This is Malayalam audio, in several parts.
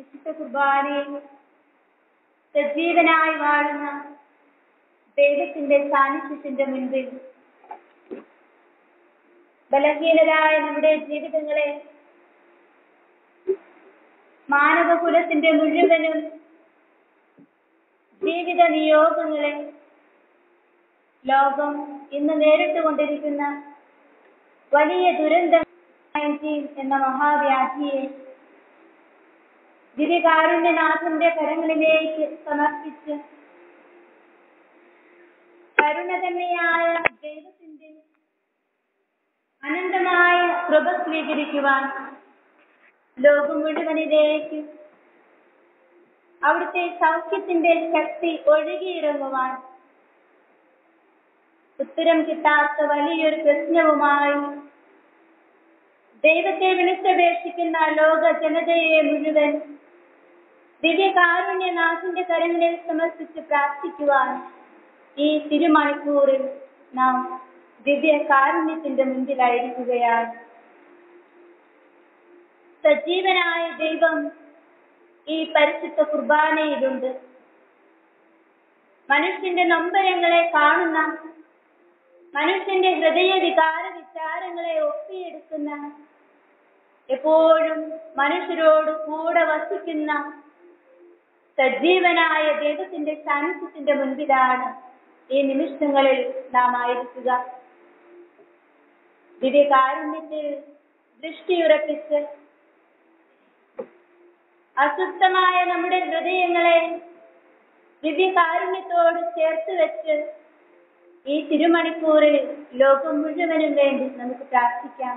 വിശുദ്ധ കുർബാനയിൽ സജീവനായി വാഴുന്ന ദൈവത്തിന്റെ സാന്നിധ്യത്തിന്റെ മുൻപിൽ ബലഹീനരായ നമ്മുടെ ജീവിതങ്ങളെ മാനവകുലത്തിന്റെ മുഴുവനും ജീവിത നിയോഗങ്ങളെ ലോകം ഇന്ന് നേരിട്ടുകൊണ്ടിരിക്കുന്ന വലിയ ദുരന്തം എന്ന മഹാവ്യാധിയെ ദിവ്യകാരുണ്യനാഥന്റെ കരങ്ങളിലേക്ക് സമർപ്പിച്ച് കരുണ തന്നെയായ ദൈവത്തിന്റെ അനന്തമായ കൃപ സ്വീകരിക്കുവാൻ ലോകം മുഴുവനിലേക്ക് അവിടുത്തെ സൗഖ്യത്തിന്റെ ശക്തി ഒഴുകിയിറങ്ങുവാൻ ഉത്തരം കിട്ടാത്ത വലിയൊരു പ്രശ്നവുമായി ദൈവത്തെ വിളിച്ചപേക്ഷിക്കുന്ന ലോക ജനതയെ മുഴുവൻ ദിവ്യകാരുണ്യനാഥിന്റെ കരങ്ങളിൽ സമർപ്പിച്ച് പ്രാർത്ഥിക്കുവാൻ ഈ തിരുമണിക്കൂറിൽ നാം ദിവ്യകാരുണ്യത്തിന്റെ മുൻപിലായിരിക്കുകയാണ് സജീവനായ ദൈവം ഈ പരിശുദ്ധ കുർബാനയിലുണ്ട് മനുഷ്യന്റെ നൊമ്പരങ്ങളെ കാണുന്ന മനുഷ്യന്റെ ഹൃദയ വികാര വിചാരങ്ങളെ ഒപ്പിയെടുക്കുന്ന എപ്പോഴും മനുഷ്യരോട് കൂടെ വസിക്കുന്ന സജീവനായ ദൈവത്തിന്റെ സാന്നിധ്യത്തിന്റെ മുൻപിലാണ് ഈ നിമിഷങ്ങളിൽ നാം ആയിരിക്കുക ദിവ്യകാരുണ്യത്തിൽ ദൃഷ്ടിയുറപ്പിച്ച് അസ്വസ്ഥമായ നമ്മുടെ ഹൃദയങ്ങളെ ദിവ്യകാരുണ്യത്തോട് ചേർത്ത് വെച്ച് ഈ തിരുമണിക്കൂറിൽ ലോകം മുഴുവനും വേണ്ടി നമുക്ക് പ്രാർത്ഥിക്കാം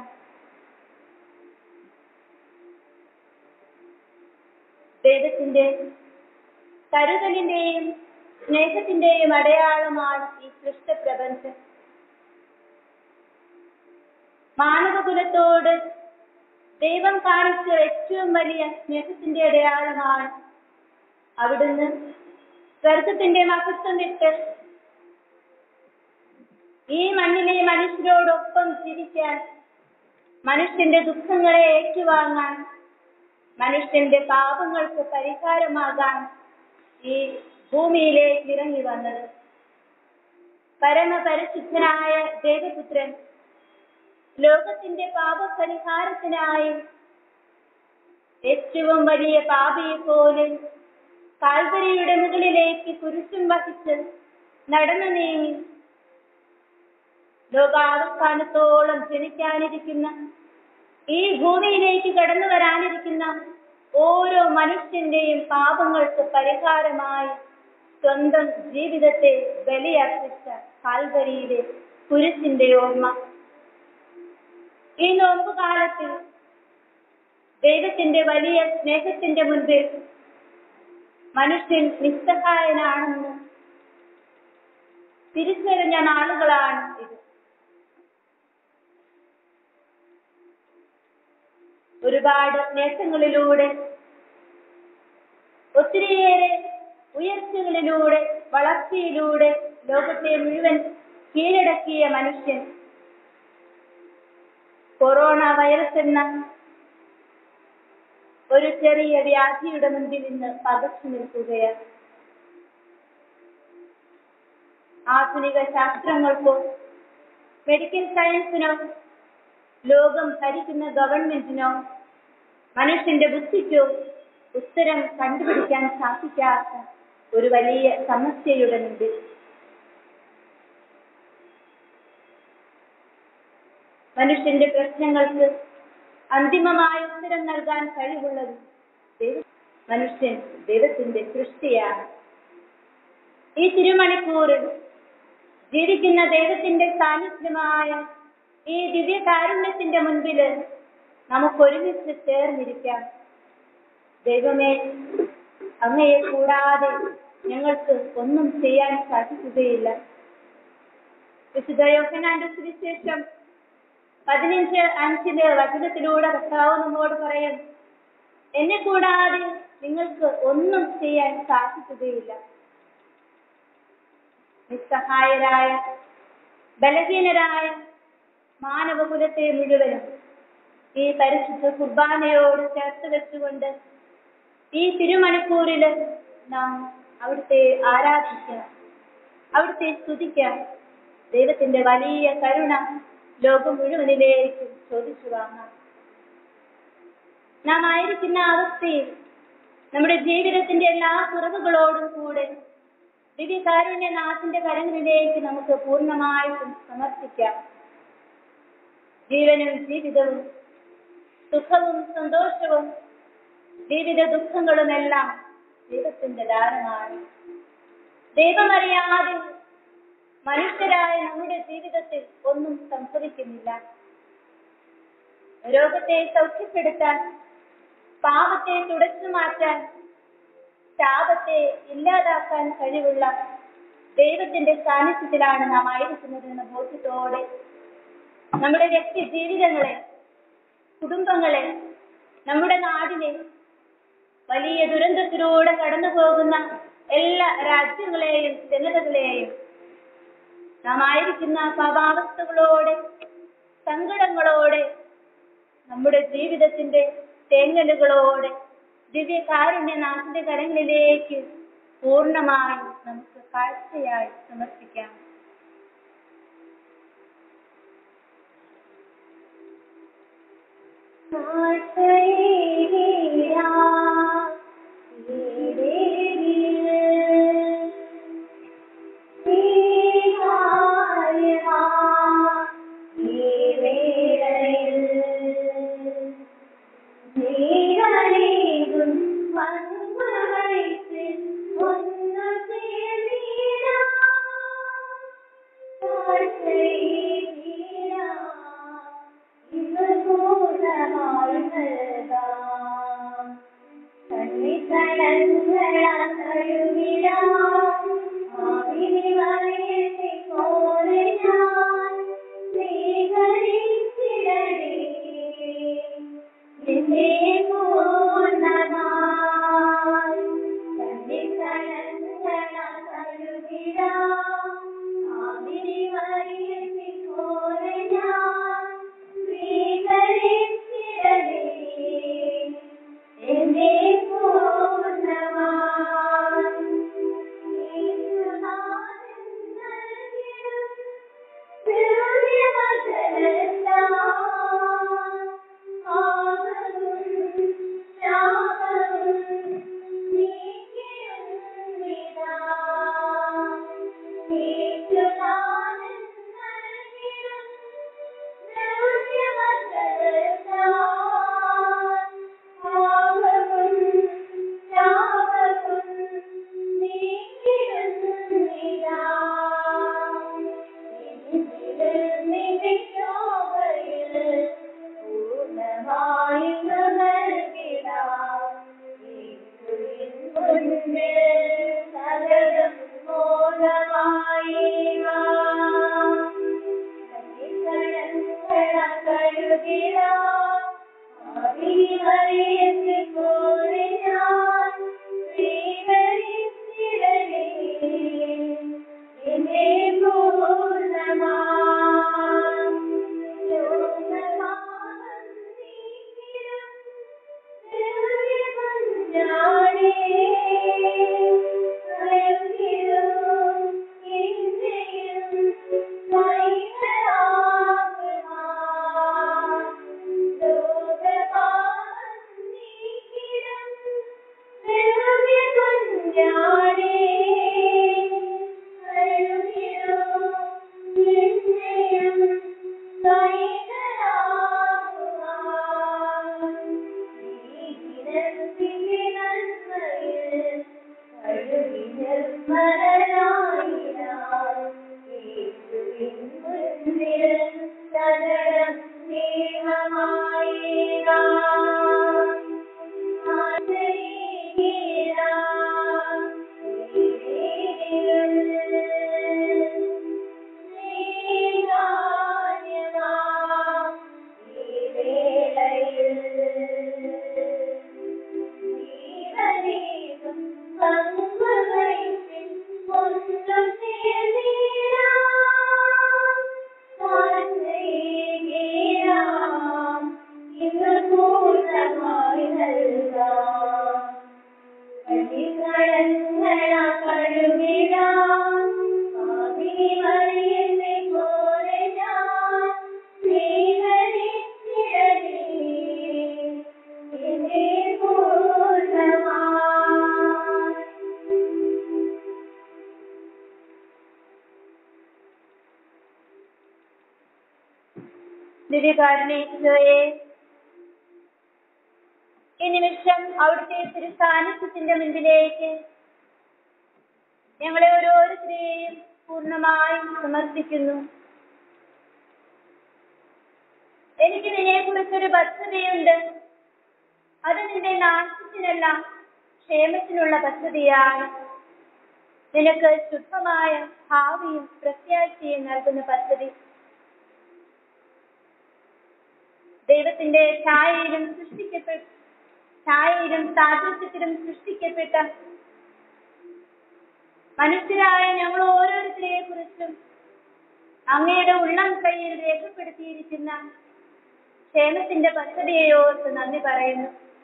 ദൈവത്തിന്റെ കരുതലിന്റെയും സ്നേഹത്തിന്റെയും അടയാളമാണ് ഈ സൃഷ്ടപ്രപഞ്ചം മാനവകുലത്തോട് ദൈവം കാണിച്ച ഏറ്റവും വലിയ സ്നേഹത്തിന്റെ അടയാളമാണ് അവിടുന്ന് സ്വർഗത്തിന്റെ മഹത്വം വിട്ട് ഈ മണ്ണിലെ മനുഷ്യരോടൊപ്പം ജീവിക്കാൻ മനുഷ്യന്റെ ദുഃഖങ്ങളെ ഏറ്റുവാങ്ങാൻ മനുഷ്യന്റെ പാപങ്ങൾക്ക് പരിഹാരമാകാൻ ഈ ഭൂമിയിലേക്ക് ഇറങ്ങി വന്നത് പരമപരിശുദ്ധനായ ദേവപുത്രൻ ലോകത്തിന്റെ പാപപരിഹാരത്തിനായി ഏറ്റവും വലിയ പാപിയെ പോലെ കാൽവരിയുടെ മുകളിലേക്ക് കുരിശും വഹിച്ച് നടന്നു നീങ്ങി ലോകാവസാനത്തോളം ജനിക്കാനിരിക്കുന്ന ഈ ഭൂമിയിലേക്ക് കടന്നു വരാനിരിക്കുന്ന ഓരോ മനുഷ്യന്റെയും പാപങ്ങൾക്ക് പരിഹാരമായി സ്വന്തം ജീവിതത്തെ ബലിയർപ്പിച്ച കാൽവരിയിലെ കുരിശിന്റെ ഓർമ്മ ഈ നോമ്പുകാലത്തിൽ ദൈവത്തിന്റെ വലിയ സ്നേഹത്തിന്റെ മുൻപിൽ മനുഷ്യൻ നിസ്സഹായനാണെന്ന് തിരിച്ചറിഞ്ഞ നാളുകളാണ് ഇത് ഒരുപാട് നേട്ടങ്ങളിലൂടെ ഒത്തിരിയേറെ ഉയർച്ചകളിലൂടെ വളർച്ചയിലൂടെ ലോകത്തെ മുഴുവൻ കീഴടക്കിയ മനുഷ്യൻ കൊറോണ വൈറസ് എന്ന ഒരു ചെറിയ വ്യാധിയുടെ മുൻപിൽ ഇന്ന് പകച്ചു നിൽക്കുകയാണ് ആധുനിക ശാസ്ത്രങ്ങൾക്കോ മെഡിക്കൽ സയൻസിനോ ലോകം ഭരിക്കുന്ന ഗവൺമെന്റിനോ മനുഷ്യന്റെ ബുദ്ധിക്കോ ഉത്തരം കണ്ടുപിടിക്കാൻ സാധിക്കാത്ത ഒരു വലിയ സമസ്യയുടെ മുമ്പിൽ മനുഷ്യന്റെ പ്രശ്നങ്ങൾക്ക് അന്തിമമായ ഉത്തരം നൽകാൻ കഴിവുള്ളത് ദൈവ മനുഷ്യൻ ദൈവത്തിന്റെ സൃഷ്ടിയാണ് ഈ തിരുമണിക്കൂറിൽ ജീവിക്കുന്ന ദൈവത്തിന്റെ സാന്നിധ്യമായ ഈ ദിവ്യകാരുണ്യത്തിന്റെ മുൻപില് നമുക്ക് ഒരുമിച്ച് ചേർന്നിരിക്കാം ദൈവമേ അങ്ങയെ കൂടാതെ ഞങ്ങൾക്ക് ഒന്നും ചെയ്യാൻ സാധിക്കുകയില്ല വിശുദ്ധ യോഹനാന്റെ സുവിശേഷം പതിനഞ്ച് അഞ്ചില് വചനത്തിലൂടെ കർത്താവ് നമ്മോട് പറയും എന്നെ കൂടാതെ നിങ്ങൾക്ക് ഒന്നും ചെയ്യാൻ സാധിക്കുകയില്ല നിസ്സഹായരായ ബലഹീനരായ മാനവകുലത്തെ മുഴുവനും ഈ പരിശുദ്ധ കുർബാനയോട് ചേർത്ത് വെച്ചുകൊണ്ട് ഈ തിരുമണിക്കൂറില് നാം അവിടുത്തെ ആരാധിക്കാം അവിടുത്തെ സ്തുതിക്കാം ദൈവത്തിന്റെ വലിയ കരുണ ലോകം മുഴുവനിലേക്ക് ചോദിച്ചു വാങ്ങാം നാം ആയിരിക്കുന്ന അവസ്ഥയിൽ നമ്മുടെ ജീവിതത്തിന്റെ എല്ലാ കുറവുകളോടും കൂടെ ദിവ്യകാരുണ്യനാഥന്റെ കരങ്ങളിലേക്ക് നമുക്ക് പൂർണ്ണമായിട്ടും സമർപ്പിക്കാം ജീവനും ജീവിതവും സുഖവും സന്തോഷവും ജീവിത ദുഃഖങ്ങളുമെല്ലാം ദൈവത്തിന്റെ ദാനമാണ് ദൈവമറിയാതെ മനുഷ്യരായ നമ്മുടെ ജീവിതത്തിൽ ഒന്നും സംഭവിക്കുന്നില്ല രോഗത്തെ സൗഖ്യപ്പെടുത്താൻ പാപത്തെ തുടച്ചു മാറ്റാൻ ശാപത്തെ ഇല്ലാതാക്കാൻ കഴിവുള്ള ദൈവത്തിന്റെ സാന്നിധ്യത്തിലാണ് നാം ആയിരിക്കുന്നത് എന്ന ബോധ്യത്തോടെ നമ്മുടെ വ്യക്തി ജീവിതങ്ങളെ കുടുംബങ്ങളെ നമ്മുടെ നാടിനെ വലിയ ദുരന്തത്തിലൂടെ കടന്നു പോകുന്ന എല്ലാ രാജ്യങ്ങളെയും ജനതകളെയും നാം ആയിരിക്കുന്ന പാപാവസ്ഥകളോടെ സങ്കടങ്ങളോടെ നമ്മുടെ ജീവിതത്തിന്റെ തേങ്ങലുകളോടെ ദിവ്യകാരുണ്യനാഥന്റെ കരങ്ങളിലേക്ക് പൂർണ്ണമായും നമുക്ക് കാഴ്ചയായി സമർപ്പിക്കാം ദിവ്യകാരുണീശോയെ ഈ നിമിഷം അവിടുത്തെ തിരുസാന്നിധ്യത്തിന്റെ മുൻപിലേക്ക് ഞങ്ങളെ ഓരോരുത്തരെയും പൂർണ്ണമായും സമർപ്പിക്കുന്നു എനിക്ക് നിന്നെ കുറിച്ചൊരു പദ്ധതിയുണ്ട് അത് നിന്റെ നാശത്തിനല്ല ക്ഷേമത്തിനുള്ള പദ്ധതിയാണ് നിനക്ക് ശുദ്ധമായ ഭാവിയും പ്രത്യാശയും നൽകുന്ന പദ്ധതി ദൈവത്തിന്റെ ഛായയിലും സൃഷ്ടിക്കപ്പെട്ട ഛായയിലും സാദൃശ്യത്തിലും സൃഷ്ടിക്കപ്പെട്ട മനുഷ്യരായ ഞങ്ങൾ ഓരോരുത്തരെ കുറിച്ചും അങ്ങയുടെ ഉള്ളം കയ്യിൽ രേഖപ്പെടുത്തിയിരിക്കുന്ന ക്ഷേമത്തിന്റെ പദ്ധതിയെ ഓർത്ത് നന്ദി പറയുന്നു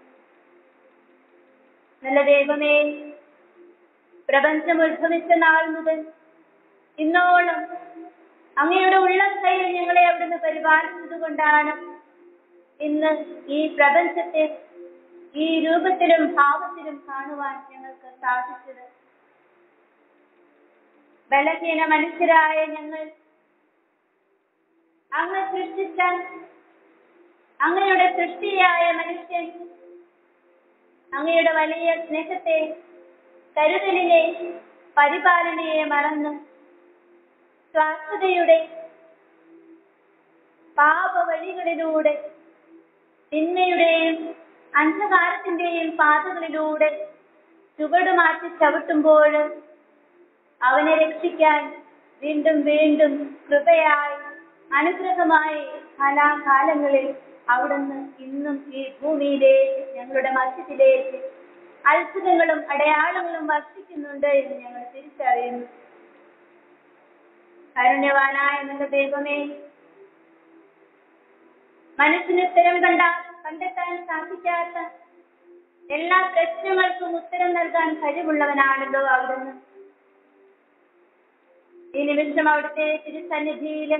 നല്ല ദൈവമേ പ്രപഞ്ചം ഉത്ഭവിച്ച നാൾ മുതൽ ഇന്നോളം അങ്ങയുടെ ഉള്ളം കയ്യിൽ ഞങ്ങളെ അവിടുന്ന് പരിപാലിച്ചത് കൊണ്ടാണ് ഇന്ന് ഈ പ്രപഞ്ചത്തെ ഈ രൂപത്തിലും ഭാവത്തിലും കാണുവാൻ ഞങ്ങൾക്ക് സാധിച്ചത് ബലഹീന മനുഷ്യരായ ഞങ്ങൾ അങ്ങ് സൃഷ്ടിച്ച അങ്ങയുടെ സൃഷ്ടിയായ മനുഷ്യൻ അങ്ങയുടെ വലിയ സ്നേഹത്തെ കരുതലിനെ പരിപാലനയെ മറന്ന് സ്വാർത്ഥതയുടെ പാപവഴികളിലൂടെ തിന്മയുടെയും അന്ധകാരത്തിന്റെയും പാതകളിലൂടെ ചുവടുമാറ്റി ചവിട്ടുമ്പോൾ അവനെ രക്ഷിക്കാൻ വീണ്ടും വീണ്ടും കൃപയായി അനുഗ്രഹമായി കാലാകാലങ്ങളിൽ അവിടുന്ന് ഇന്നും ഈ ഭൂമിയിലേക്ക് ഞങ്ങളുടെ മധ്യത്തിലേക്ക് അത്ഭുതങ്ങളും അടയാളങ്ങളും വർഷിക്കുന്നുണ്ട് എന്ന് ഞങ്ങൾ തിരിച്ചറിയുന്നു കാരുണ്യവാനായ നല്ല ദൈവമേ മനസ്സിന് ഉത്തരം കണ്ട കണ്ടെത്താൻ സാധിക്കാത്ത എല്ലാ പ്രശ്നങ്ങൾക്കും ഉത്തരം നൽകാൻ കഴിവുള്ളവനാണല്ലോ അവിടുന്ന് ഈ നിമിഷം അവിടുത്തെ തിരുസന്നിധിയിലും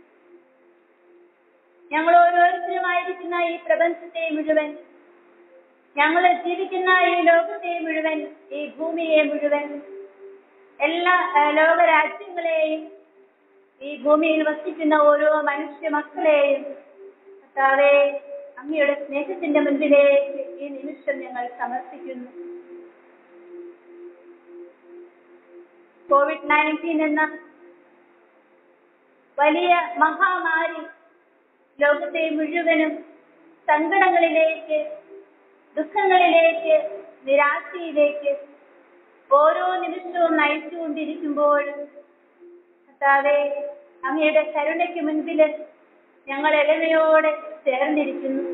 ഞങ്ങൾ ഓരോരുത്തരുമായിരിക്കുന്ന ഈ പ്രപഞ്ചത്തെ മുഴുവൻ ഞങ്ങൾ ജീവിക്കുന്ന ഈ ലോകത്തെ മുഴുവൻ ഈ ഭൂമിയെ മുഴുവൻ എല്ലാ ഏഹ്, ലോകരാജ്യങ്ങളെയും ഈ ഭൂമിയിൽ വസിക്കുന്ന ഓരോ മനുഷ്യ മക്കളെയും കർത്താവേ അങ്ങയുടെ സ്നേഹത്തിന്റെ മുൻപിലേക്ക് ഈ നിമിഷം ഞങ്ങൾ സമർപ്പിക്കുന്നു കോവിഡ് നയൻറ്റീൻ എന്ന വലിയ മഹാമാരി ലോകത്തെ മുഴുവനും സങ്കടങ്ങളിലേക്ക് ദുഃഖങ്ങളിലേക്ക് നിരാശയിലേക്ക് ഓരോ നിമിഷവും നയിച്ചുകൊണ്ടിരിക്കുമ്പോൾ കർത്താവേ അങ്ങയുടെ കരുണയ്ക്ക് മുൻപിൽ ഞങ്ങൾ എളിമയോടെ ചേർന്നിരിക്കുന്നു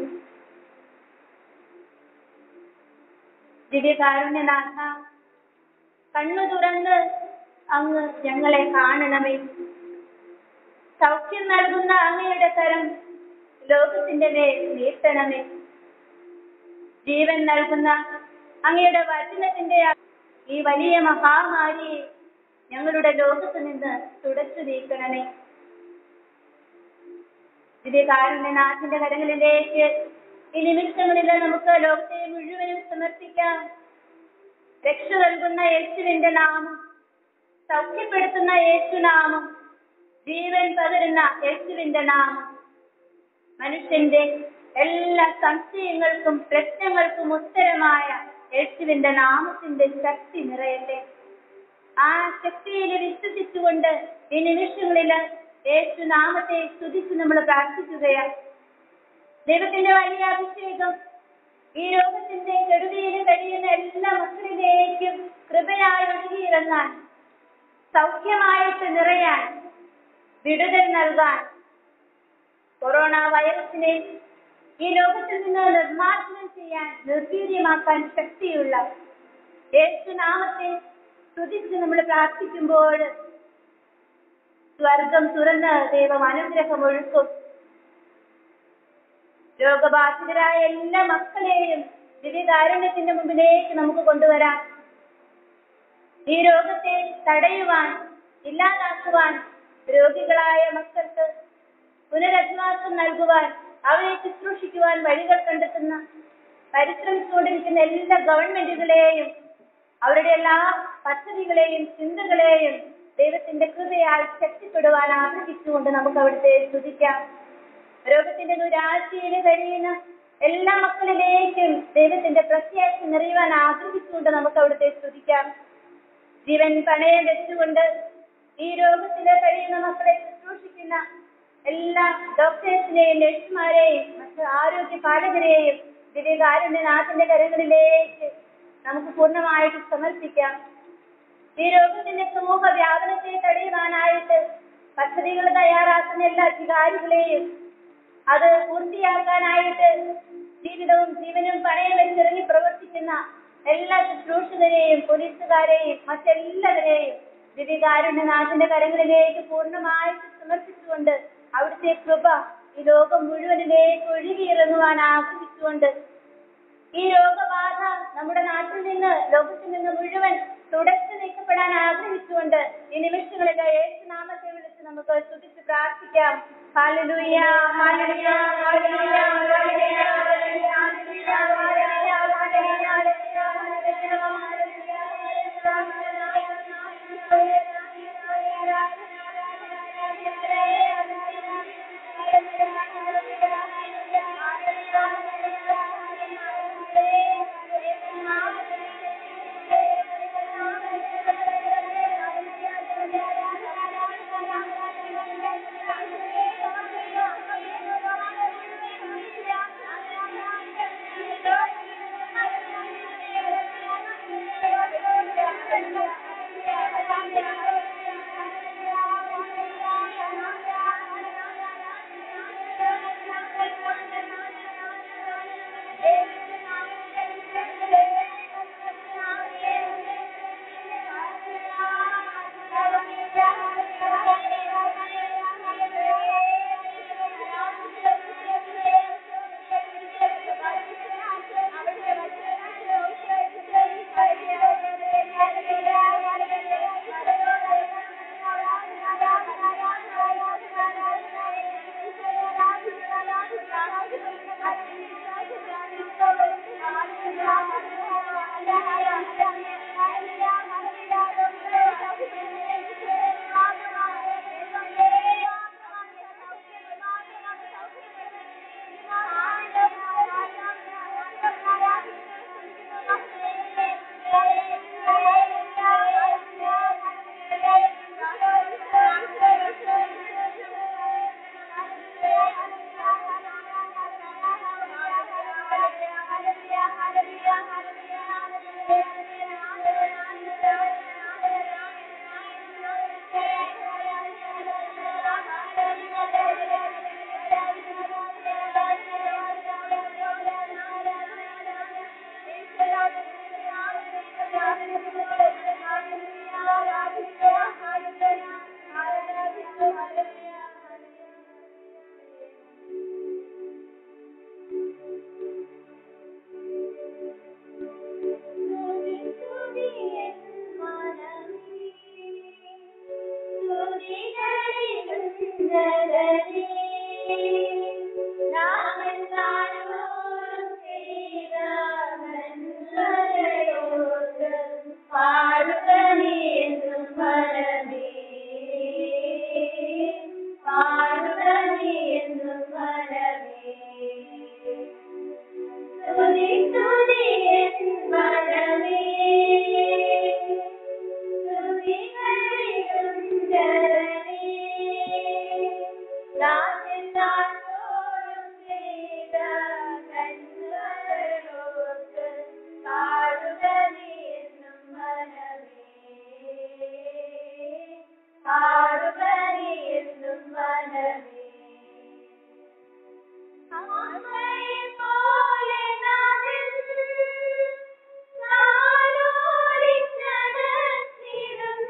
ദിവ്യകാരുണ്യനാഥ കണ്ണു തുറന്ന് അങ്ങ് ഞങ്ങളെ കാണണമേ സൗഖ്യം നൽകുന്ന അങ്ങയുടെ കരം ലോകത്തിന്റെ മേൽ നീട്ടണമേ ജീവൻ നൽകുന്ന അങ്ങയുടെ വചനത്തിന്റെ ഈ വലിയ മഹാമാരിയെ ഞങ്ങളുടെ ലോകത്ത് നിന്ന് തുടച്ചു നീക്കണമേ ദിവ്യകാരുണ്യനാഥിന്റെ കരങ്ങളിലേക്ക് ഈ നിമിഷങ്ങളിൽ നമുക്ക് ലോകത്തെ മുഴുവനും സമർപ്പിക്കാം രക്ഷ നൽകുന്ന യേശുവിന്റെ നാമം സൗഖ്യപ്പെടുത്തുന്ന യേശുനാമം ജീവൻ പകരുന്ന യേശുവിന്റെ നാമം മനുഷ്യന്റെ എല്ലാ സംശയങ്ങൾക്കും പ്രശ്നങ്ങൾക്കും ഉത്തരമായ യേശുവിന്റെ നാമത്തിന്റെ ശക്തി നിറയട്ടെ ആ ശക്തിയിൽ വിശ്വസിച്ചുകൊണ്ട് ഈ നിമിഷങ്ങളിൽ യേശു നാമത്തെ സ്തുതിച്ച് നമ്മൾ പ്രാർത്ഥിക്കുകയാണ് ദൈവത്തിന്റെ വലിയ അഭിഷേകം ഈ ലോകത്തിന്റെ കെടുതിയിൽ കഴിയുന്ന എല്ലാ മക്കളിലേക്കും കൃപയായി ഒഴുകിയിറങ്ങാൻ സൗഖ്യമായിട്ട് നിറയാൻ വിടുതൽ നൽകാൻ കൊറോണ വൈറസിനെ ഈ ലോകത്തിൽ നിന്ന് നിർമ്മാർജ്ജനം ചെയ്യാൻ നിർവീര്യമാക്കാൻ ശക്തിയുള്ള യേശുനാമത്തെ സ്തുതിച്ച് നമ്മൾ പ്രാർത്ഥിക്കുമ്പോൾ സ്വർഗം തുറന്ന് ദൈവം അനുഗ്രഹം ഒഴുക്കും രോഗബാധിതരായ എല്ലാ മക്കളെയും ദിവ്യകാരുണ്യത്തിന്റെ മുമ്പിലേക്ക് നമുക്ക് കൊണ്ടുവരാം ഈ രോഗത്തെ തടയുവാൻ ഇല്ലാതാക്കുവാൻ രോഗികളായ മക്കൾക്ക് പുനരധിവാസം നൽകുവാൻ അവരെ ശുശ്രൂഷിക്കുവാൻ വഴികൾ കണ്ടെത്തുന്ന പരിശ്രമിച്ചുകൊണ്ടിരിക്കുന്ന എല്ലാ ഗവൺമെന്റുകളെയും അവരുടെ എല്ലാ പദ്ധതികളെയും ചിന്തകളെയും ദൈവത്തിന്റെ കൃപയാൽ ശക്തിപ്പെടുവാൻ ആഗ്രഹിച്ചുകൊണ്ട് നമുക്ക് അവിടുത്തെ സ്തുതിക്കാം രോഗത്തിന്റെ ദുരാശയിൽ കഴിയുന്ന എല്ലാ മക്കളിലേക്കും ദൈവത്തിന്റെ പ്രത്യാശ നിറയുവാൻ ആഗ്രഹിച്ചുകൊണ്ട് നമുക്ക് അവിടുത്തെ സ്തുതിക്കാം ജീവൻ പണയം വെച്ചുകൊണ്ട് ഈ രോഗത്തില് കഴിയുന്ന മക്കളെ ശുശ്രൂഷിക്കുന്ന എല്ലാ ഡോക്ടേഴ്സിനെയും നഴ്സുമാരെയും മറ്റ് ആരോഗ്യ പാലകരെയും ദിവ്യകാരുണ്യനാഥന്റെ കരങ്ങളിലേക്ക് നമുക്ക് പൂർണ്ണമായിട്ട് സമർപ്പിക്കാം ഈ രോഗത്തിന്റെ സമൂഹ വ്യാപനത്തെ തടയുവാനായിട്ട് പദ്ധതികൾ തയ്യാറാക്കുന്ന എല്ലാ അധികാരികളെയും അത് പൂർത്തിയാക്കാനായിട്ട് ജീവിതവും ജീവനും പണയം വെച്ചിറങ്ങി പ്രവർത്തിക്കുന്ന എല്ലാ ശുശ്രൂഷകരെയും പോലീസുകാരെയും മറ്റെല്ലാവരെയും ദിവ്യകാരുണ്യനാഥന്റെ കരങ്ങളിലേക്ക് പൂർണ്ണമായിട്ട് സമർപ്പിച്ചുകൊണ്ട് അവിടുത്തെ കൃപ ഈ ലോകം മുഴുവനിലേക്ക് ഒഴുകിയിറങ്ങുവാൻ ആഗ്രഹിച്ചുകൊണ്ട് ഈ രോഗബാധ നമ്മുടെ നാട്ടിൽ നിന്ന് ലോകത്തിൽ നിന്ന് മുഴുവൻ തുടച്ചു നീക്കപ്പെടാൻ ആഗ്രഹിച്ചുകൊണ്ട് ഈ നിമിഷങ്ങളിൽ യേശുനാമത്തെ വിളിച്ച് നമുക്ക് സ്തുതിച്ച് പ്രാർത്ഥിക്കാം ഹല്ലേലൂയ ഹല്ലേലൂയ ഹല്ലേലൂയ ഹല്ലേലൂയ ഹല്ലേലൂയ ഹല്ലേലൂയ ഹല്ലേലൂയ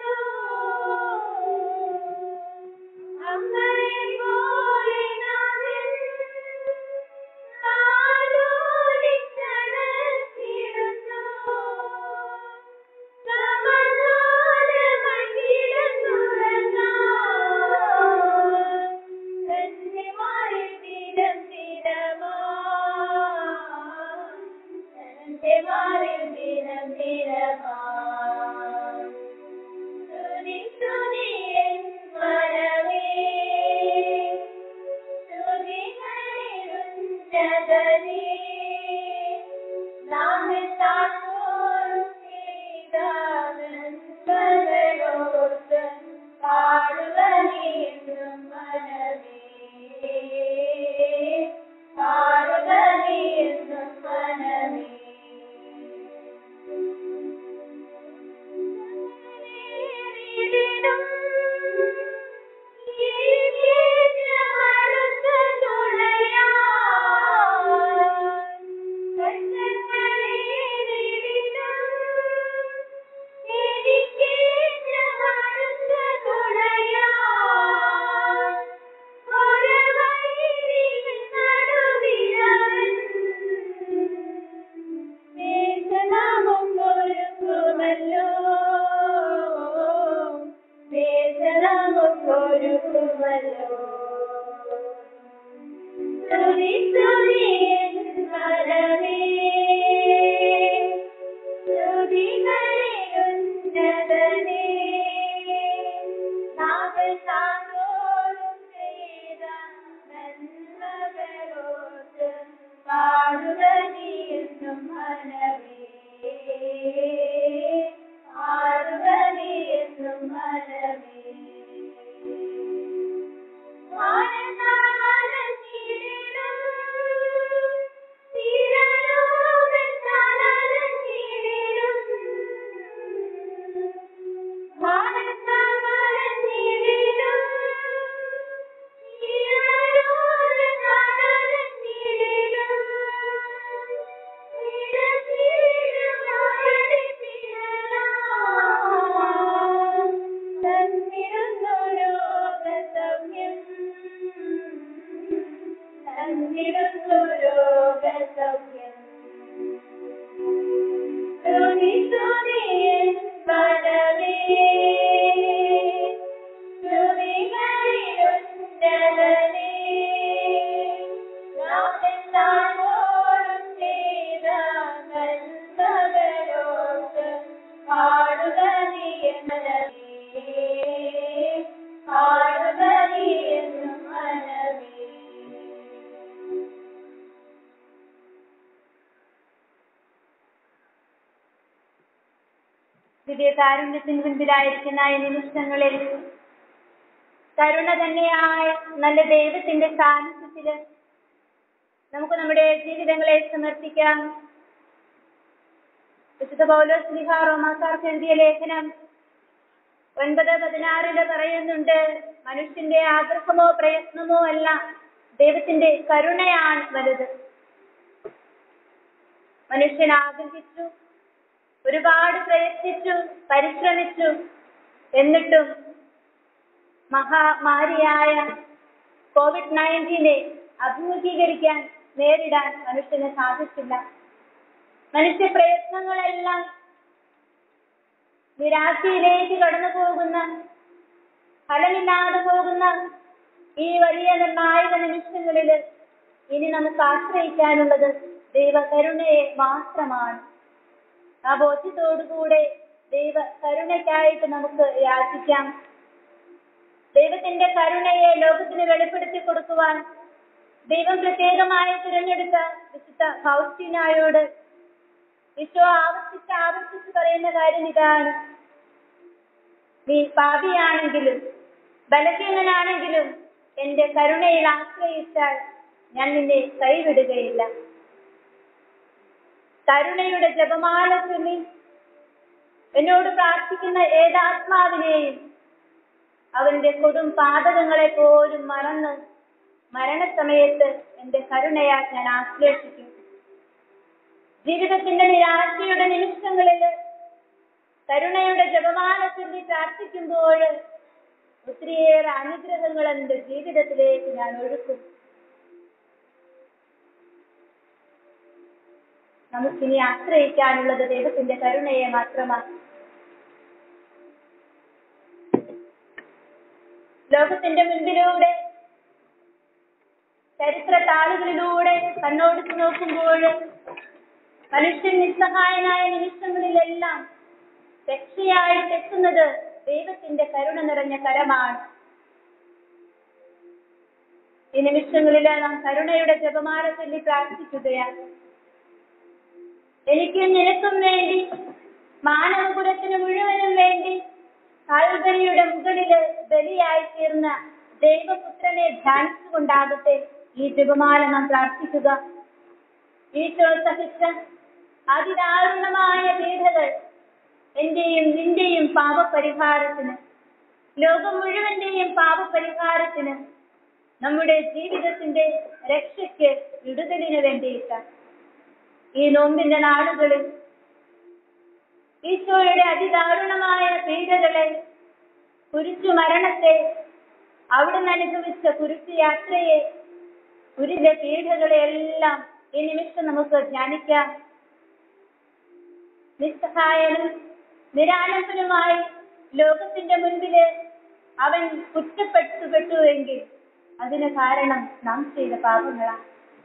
അമ്മയെ പോലെ നാഥേ എന്നും മനമേ പാടുക നീ എന്നും മനമേ പാടുക നീ എന്നേ പാടുക നീ എന്നും മനമേ ദിവ്യ കാരുണ്യത്തിന് മുൻപിലായിരിക്കുന്ന ഈ നിമിഷങ്ങളിൽ കരുണ തന്നെയായ നല്ല ദൈവത്തിന്റെ സാന്നിധ്യത്തില് നമുക്ക് നമ്മുടെ ജീവിതങ്ങളെ സമർപ്പിക്കാം വിശുദ്ധ പൗലോസ് സ്ലിഹ റോമാക്കാർക്ക് എഴുതിയ ലേഖനം ഒൻപത് പതിനാറില് പറയുന്നുണ്ട് മനുഷ്യന്റെ ആഗ്രഹമോ പ്രയത്നമോ അല്ല ദൈവത്തിന്റെ കരുണയാണ് വലുത് മനുഷ്യൻ ആഗ്രഹിച്ചു ഒരുപാട് പ്രയത്നിച്ചു പരിശ്രമിച്ചു എന്നിട്ടും മഹാമാരിയായ കോവിഡ് നയൻറ്റീനെ അഭിമുഖീകരിക്കാൻ നേരിടാൻ മനുഷ്യന് സാധിച്ചില്ല മനുഷ്യ പ്രയത്നങ്ങളെല്ലാം നിരാശയിലേക്ക് കടന്നു പോകുന്ന ഫലമില്ലാതെ പോകുന്ന ഈ വലിയ നിർണായക നിമിഷങ്ങളിൽ ഇനി നമുക്ക് ആശ്രയിക്കാനുള്ളത് ദൈവകരുണയെ മാത്രമാണ് ആ ബോധ്യത്തോടുകൂടെ ദൈവ കരുണയ്ക്കായിട്ട് നമുക്ക് യാചിക്കാം ദൈവത്തിന്റെ കരുണയെ ലോകത്തിന് വെളിപ്പെടുത്തി കൊടുക്കുവാൻ ദൈവം പ്രത്യേകമായി തിരഞ്ഞെടുത്ത വിശുദ്ധ ഫൗസ്റ്റീനായോട് ഈശോ ആവർത്തിച്ച് ആവർത്തിച്ച് പറയുന്ന കാര്യം ഇതാണ് നീ പാപിയാണെങ്കിലും ബലഹീനനാണെങ്കിലും എന്റെ കരുണയിൽ ആശ്രയിച്ചാൽ ഞാൻ നിന്നെ കൈവിടുകയില്ല കരുണയുടെ ജപമാല ചൊല്ലി എന്നോട് പ്രാർത്ഥിക്കുന്ന ഏതാത്മാവിനെയും അവന്റെ കൊടും പാതകങ്ങളെ പോലും മറന്ന് മരണസമയത്ത് എന്റെ കരുണയാൽ ഞാൻ ആശ്ലേഷിക്കും ജീവിതത്തിന്റെ നിരാശയുടെ നിമിഷങ്ങളിൽ കരുണയുടെ ജപമാല ചൊല്ലി പ്രാർത്ഥിക്കുമ്പോൾ ഒത്തിരിയേറെ അനുഗ്രഹങ്ങൾ എന്റെ ജീവിതത്തിലേക്ക് ഞാൻ ഒഴുക്കും നമുക്കിനി ആശ്രയിക്കാനുള്ളത് ദൈവത്തിന്റെ കരുണയെ മാത്രമാണ് ലോകത്തിന്റെ മുൻപിലൂടെ ചരിത്ര താളുകളിലൂടെ കണ്ണോടിച്ചു നോക്കുമ്പോൾ മനുഷ്യൻ നിസ്സഹായനായ നിമിഷങ്ങളിലെല്ലാം രക്ഷയായിട്ട് എത്തുന്നത് ദൈവത്തിന്റെ കരുണ നിറഞ്ഞ കരമാണ് ഈ നിമിഷങ്ങളിൽ നാം കരുണയുടെ ജപമാല ചൊല്ലി പ്രാർത്ഥിക്കുകയാണ് എനിക്കും നിനക്കും വേണ്ടി മാനവകുലത്തിന് മുഴുവനും വേണ്ടി കാൽവരിയുടെ മുകളില് ബലിയായി തീർന്ന ദൈവപുത്രനെ ധ്യാനിച്ചുകൊണ്ടാകട്ടെ ഈ ജപമാല നാം പ്രാർത്ഥിക്കുക ഈശോ സഹിച്ച അതിദാരുണമായ പീഡകൾ എന്റെയും നിന്റെയും പാപപരിഹാരത്തിന് ലോകം മുഴുവന്റെയും പാപപരിഹാരത്തിന് നമ്മുടെ ജീവിതത്തിന്റെ രക്ഷയ്ക്ക് വിടുതലിന് വേണ്ടിയിട്ട് ഈ നോമ്പിന്റെ നാളുകളിൽ ഈശോയുടെ അതിദാരുണമായ പീഡകളെ കുരിശു മരണത്തെ അവിടുന്ന് അനുഭവിച്ച കുരിശു യാത്രയെ കുരിശ പീഡകളെ എല്ലാം ഈ നിമിഷം നമുക്ക് ധ്യാനിക്കാം നിസ്സഹായനും നിരാലംബനുമായി ലോകത്തിന്റെ മുൻപില് അവൻ കുറ്റപ്പെട്ടുപെട്ടുവെങ്കിൽ അതിന് കാരണം നാം ചെയ്ത പാപങ്ങളാണ്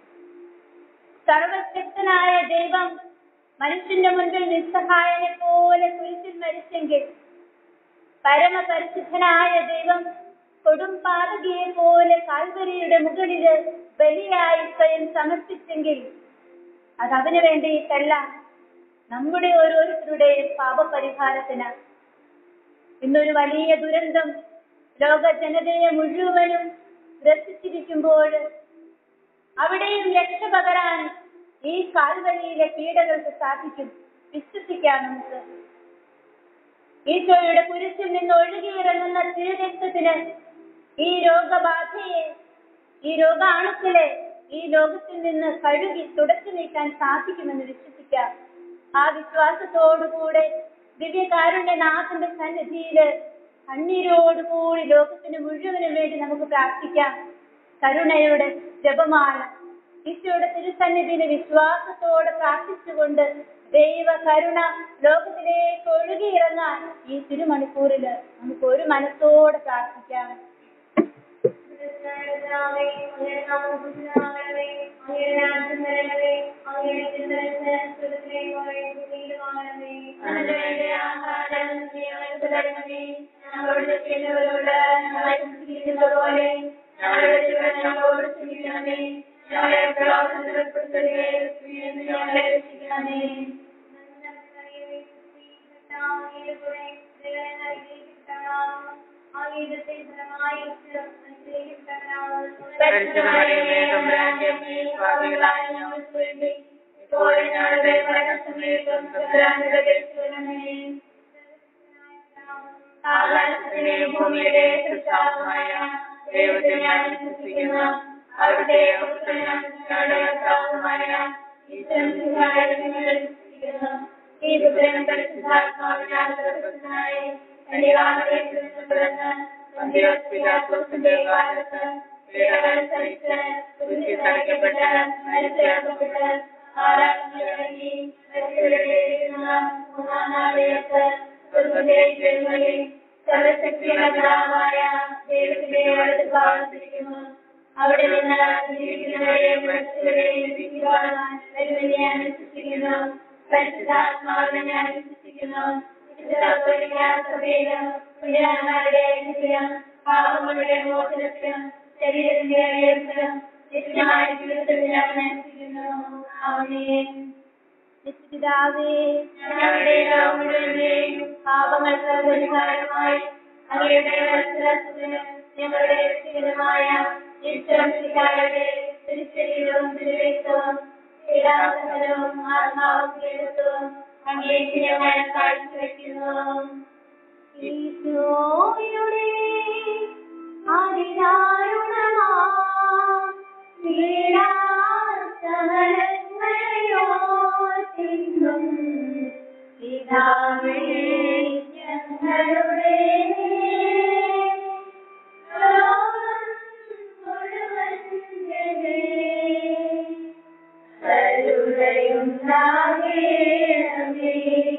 സർവശക്തനായ ദൈവം മനുഷ്യന്റെ മുൻപിൽ നിസ്സഹായനെ പോലെ കുരിശിൽ മരിച്ചെങ്കിൽ പരമപരിശുദ്ധനായ ദൈവം കൊടും പാതകിയെ പോലെ കാൽവരിയുടെ മുകളില് ബലിയായി സ്വയം സമർപ്പിച്ചെങ്കിൽ അത് അവന് വേണ്ടിയിട്ടല്ല നമ്മുടെ ഓരോരുത്തരുടെയും പാപപരിഹാരത്തിന് ഇന്നൊരു വലിയ ദുരന്തം ലോക ജനതയെ മുഴുവനും ഗ്രസിച്ചിരിക്കുമ്പോൾ അവിടെയും രക്ഷ പകരാൻ ഈ കാൽവഴിയിലെ പീഡകൾക്ക് സാധിക്കും വിശ്വസിക്കാം നമുക്ക് ഈശോയുടെ കുരിശിൽ നിന്ന് ഒഴുകിയിറങ്ങുന്ന തിരുരക്തത്തിന് ഈ രോഗബാധയെ ഈ രോഗാണുക്കളെ ഈ ലോകത്തിൽ നിന്ന് കഴുകി തുടച്ചു നീക്കാൻ സാധിക്കുമെന്ന് വിശ്വസിക്കാം ആ വിശ്വാസത്തോടുകൂടെ ദിവ്യകാരുണ്യനാഥന്റെ സന്നിധിയില് കണ്ണീരോടുകൂടി ലോകത്തിന് മുഴുവനും വേണ്ടി നമുക്ക് പ്രാർത്ഥിക്കാം കരുണയുടെ ജപമാല ഈശോയുടെ തിരുസന്നിധിയിലെ വിശ്വാസത്തോടെ പ്രാർത്ഥിച്ചുകൊണ്ട് ദൈവ കരുണ ലോകത്തിലേക്ക് ഒഴുകിയിറങ്ങാൻ ഈ തിരുമണിക്കൂറില് നമുക്ക് ഒരു മനസ്സോടെ പ്രാർത്ഥിക്കാം ഞങ്ങളുടെ ചെയ്യുന്നവരോട് ഞങ്ങളെ പോലെ ഞങ്ങളുടെ ജീവൻ ഞങ്ങളോട് ക്ഷമിക്കണമേ ഞങ്ങളെ പ്രലോഭനത്തിൽപ്പെടുത്തരുതേ ഞങ്ങളെ രക്ഷിക്കണമേ പരിശുദ്ധമറിയമേ തമ്പുരാന്റെ അമ്മേ പാപികളായ ഞങ്ങൾക്ക് വേണ്ടി ഇപ്പോഴും ഞങ്ങളുടെ മരണസമയത്തും തമ്പുരാന്റെ അപേക്ഷിക്കണമേ ആകാശത്തിന്റെയും ഭൂമിയുടെയും സൃഷ്ടാവുമായ ദൈവത്തെ ഞാൻ വിശ്വസിക്കുന്നു അവിടുത്തെ പുത്രനും ഞങ്ങളുടെ കർത്താവുമായ ഈശ്വരനായ നിങ്ങൾ വിശ്വസിക്കുന്നു ഈ പുത്രൻ പരിശുദ്ധാത്മാവിനാൽ ഗർഭസ്ഥനായി കന്യകാമറിയത്തിൽ നിന്ന് പിറന്ന് പന്തിയോസ് പിലാത്തോസിന്റെ കാലത്ത് പീഡകൾ സഹിച്ച് കുരിശിൽ തറയ്ക്കപ്പെട്ട് മരിച്ചടക്കപ്പെട്ട് ആറാം ഇറങ്ങി മരിച്ചവരുടെ നിന്ന് മൂന്നാം നാളിലേക്ക് സ്വർഗ്ഗത്തിലേക്ക് എഴുന്നള്ളി സർവശക്തിയുടെ പിതാവായ ദൈവത്തിന്റെ വലത് ഭാഗത്തിരിക്കുന്നു അവിടെ നിന്ന് ജീവിക്കുന്നവരെയും മരിച്ചവരെയും വിധിക്കുവാൻ വരുമെന്ന് ഞാൻ വിശ്വസിക്കുന്നു പരിശുദ്ധാത്മാവിനെ ഞാൻ വിശ്വസിക്കുന്നു സഭയിലും പുണ്യന്മാരുടെ ഐക്യത്തിലും പാപങ്ങളുടെ മോചനത്തിലും ശരീരത്തിന്റെ ഉയർത്തിലും നിത്യമായ ജീവിതത്തിൽ ഞാൻ വിശ്വസിക്കുന്നു ആമേൻ പിതാവേ ഞങ്ങളുടെ മുഴുവനെയും പാപങ്ങൾക്ക് പരിഹാരമായി അങ്ങയുടെ വത്സരത്തിനും ഞങ്ങളുടെ രക്ഷകനുമായ ഈശ്വരയുടെ തിരുശരീരവും തിരുരക്തവും ശ്രീരാസനവും ആത്മാവും കേരളവും അങ്ങേക്ക് ഞങ്ങൾ കാഴ്ചവെക്കുന്നു ഈശോയുടെ അതിദാരുണമാ പീഡാസഹനങ്ങളോർത്തിന്നും പിതാവേ ഞങ്ങളുടെ മേൽ ലോകം മുഴുവന്റെ മേൽ കരുണയുണ്ടാകേണമേ.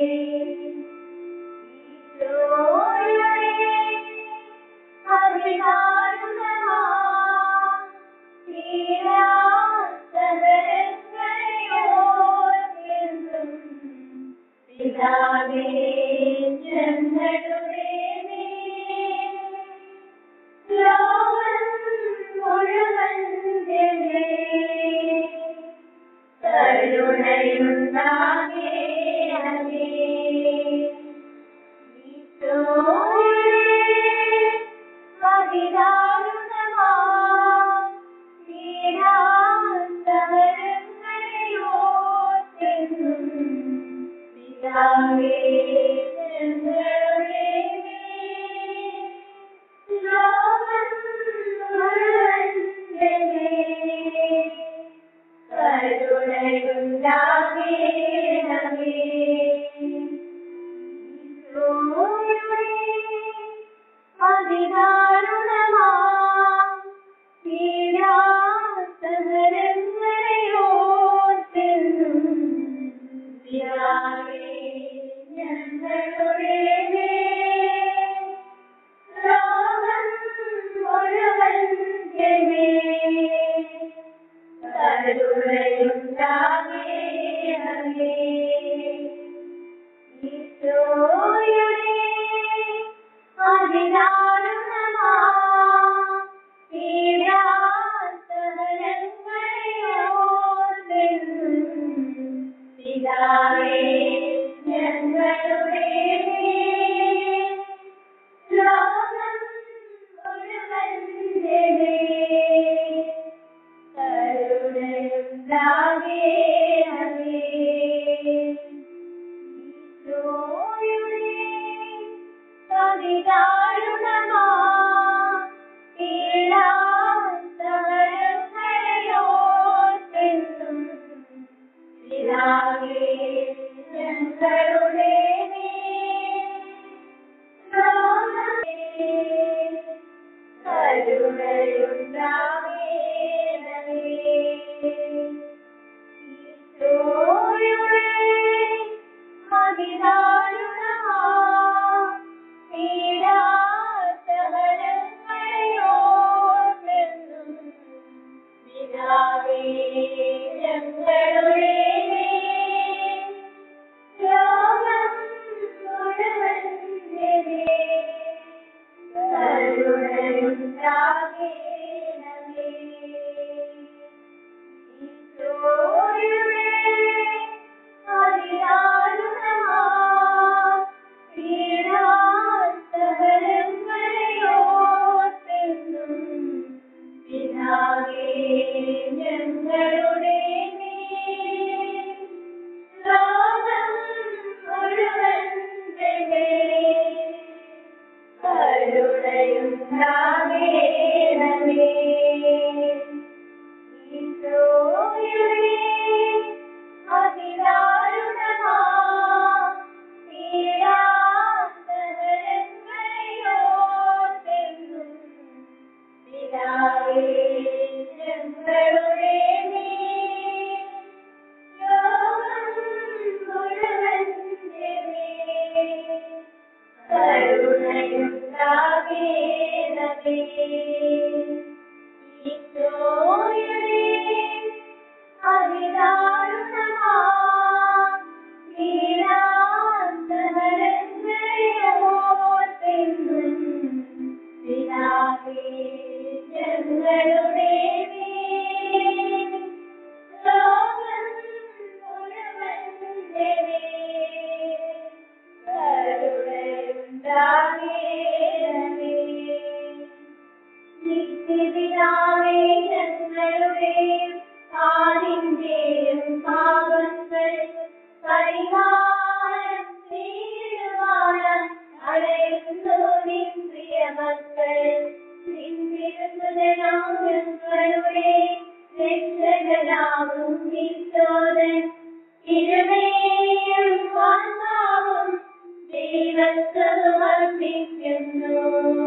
ഈശോയുടെ അതിദാരുണമാ പീഡാസഹനങ്ങളോർത്തിന്നും പിതാവേ ഞങ്ങളുടെ മേൽ ലോകം മുഴുവന്റെ മേൽ കരുണയുണ്ടാകേണമേ. ഈശോയുടെ അതിദാരുണമാ പീഡാസഹനങ്ങളെയോർത്തെന്നും പിതാവേ ഞങ്ങളുടെ മേൽ ലോകം മുഴുവന്റെ മേൽ കരുണയുണ്ടാകേണമേ നിത്യപിതാവേ ഞങ്ങളുടെ ആദിന്റെയും പാപങ്ങൾ പരിഹാരം നേടുവാൻ അടയുന്നു നിൻ പ്രിയമക്കൾ നിന്നിരുന്നതനാം ഞങ്ങളുടെ രക്ഷകനാകും നിത്തോതൻ ഇരുമേയും ആത്മാവും ദൈവസമർപ്പിക്കുന്നു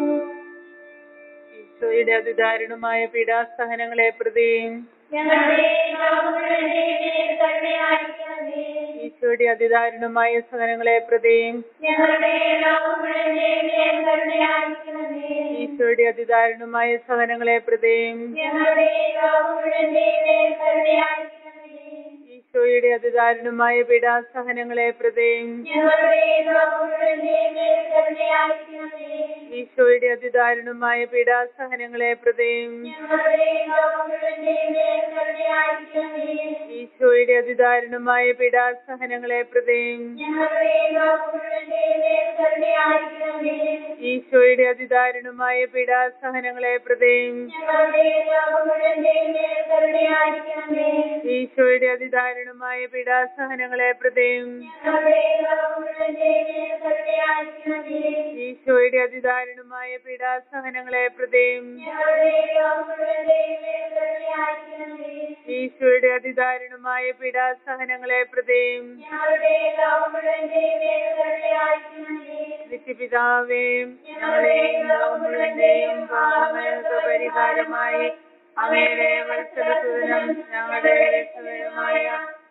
ഈശോയുടെ അതിദാരുണമായ പീഡാസഹനങ്ങളെ പ്രതിയും ഞങ്ങളുടെ പാപങ്ങളുടെ മേൽ കരുണയായിരിക്കണമേ. ഈശോയുടെ അതിദാരുണമായ സഹനങ്ങളെ പ്രതിയും ഞങ്ങളുടെ പാപങ്ങളുടെ മേൽ കരുണയായിരിക്കണമേ. ഈശോയുടെ അതിദാരുണമായ സഹനങ്ങളെ പ്രതിയും ഞങ്ങളുടെ പാപങ്ങളുടെ മേൽ കരുണയായിരിക്കണമേ. ഈശോയുടെ അതിദാരുണമായ പീഡാസഹനങ്ങളെ പ്രതിയും ഞങ്ങളുടെ പാപങ്ങളുടെ മേൽ കരുണയായിരിക്കണമേ. ഈശോയുടെ അതിദാരുണമായ പീഡാസഹനങ്ങളെ പ്രതിയും ഞങ്ങളുടെ പാപങ്ങളുടെ മേൽ കരുണയായിരിക്കണമേ. ഈശോയുടെ അതിദാരുണമായ പീഡാസഹനങ്ങളെ പ്രതിയും ഞങ്ങളുടെ പാപങ്ങളുടെ മേൽ കരുണയായിരിക്കണമേ. ഈശോയുടെ അതിദാരുണമായ പീഡാസഹനങ്ങളെ പ്രതിയും ഞങ്ങളുടെ പാപങ്ങളുടെ മേൽ കരുണയായിരിക്കണമേ. ഈശോയുടെ അതിദാരുണമായ പീഡാസഹനങ്ങളെ പ്രതിയും ഞങ്ങളുടെ പാപങ്ങളുടെ മേൽ കരുണയായിരിക്കണമേ. ഈശോയുടെ അതിദാരുണമായ പീഡാസഹനങ്ങളെ പ്രതിയും ഞങ്ങളുടെ പാപങ്ങളുടെ മേൽ കരുണയായിരിക്കണമേ. ഈശോയുടെ അതിദാരുണമായ പീഡാസഹനങ്ങളെ പ്രതിയും ഞങ്ങളുടെ പാപങ്ങളുടെ മേൽ കരുണയായിരിക്കണമേ. നിത്യപിതാവേ ഞങ്ങളുടെയും ലോകം മുഴുവന്റെയും പാപങ്ങൾക്ക് പരിഹാരമായി അങ്ങയുടെ വത്സരസുതനും ഞങ്ങളുടെ രക്ഷകരമായ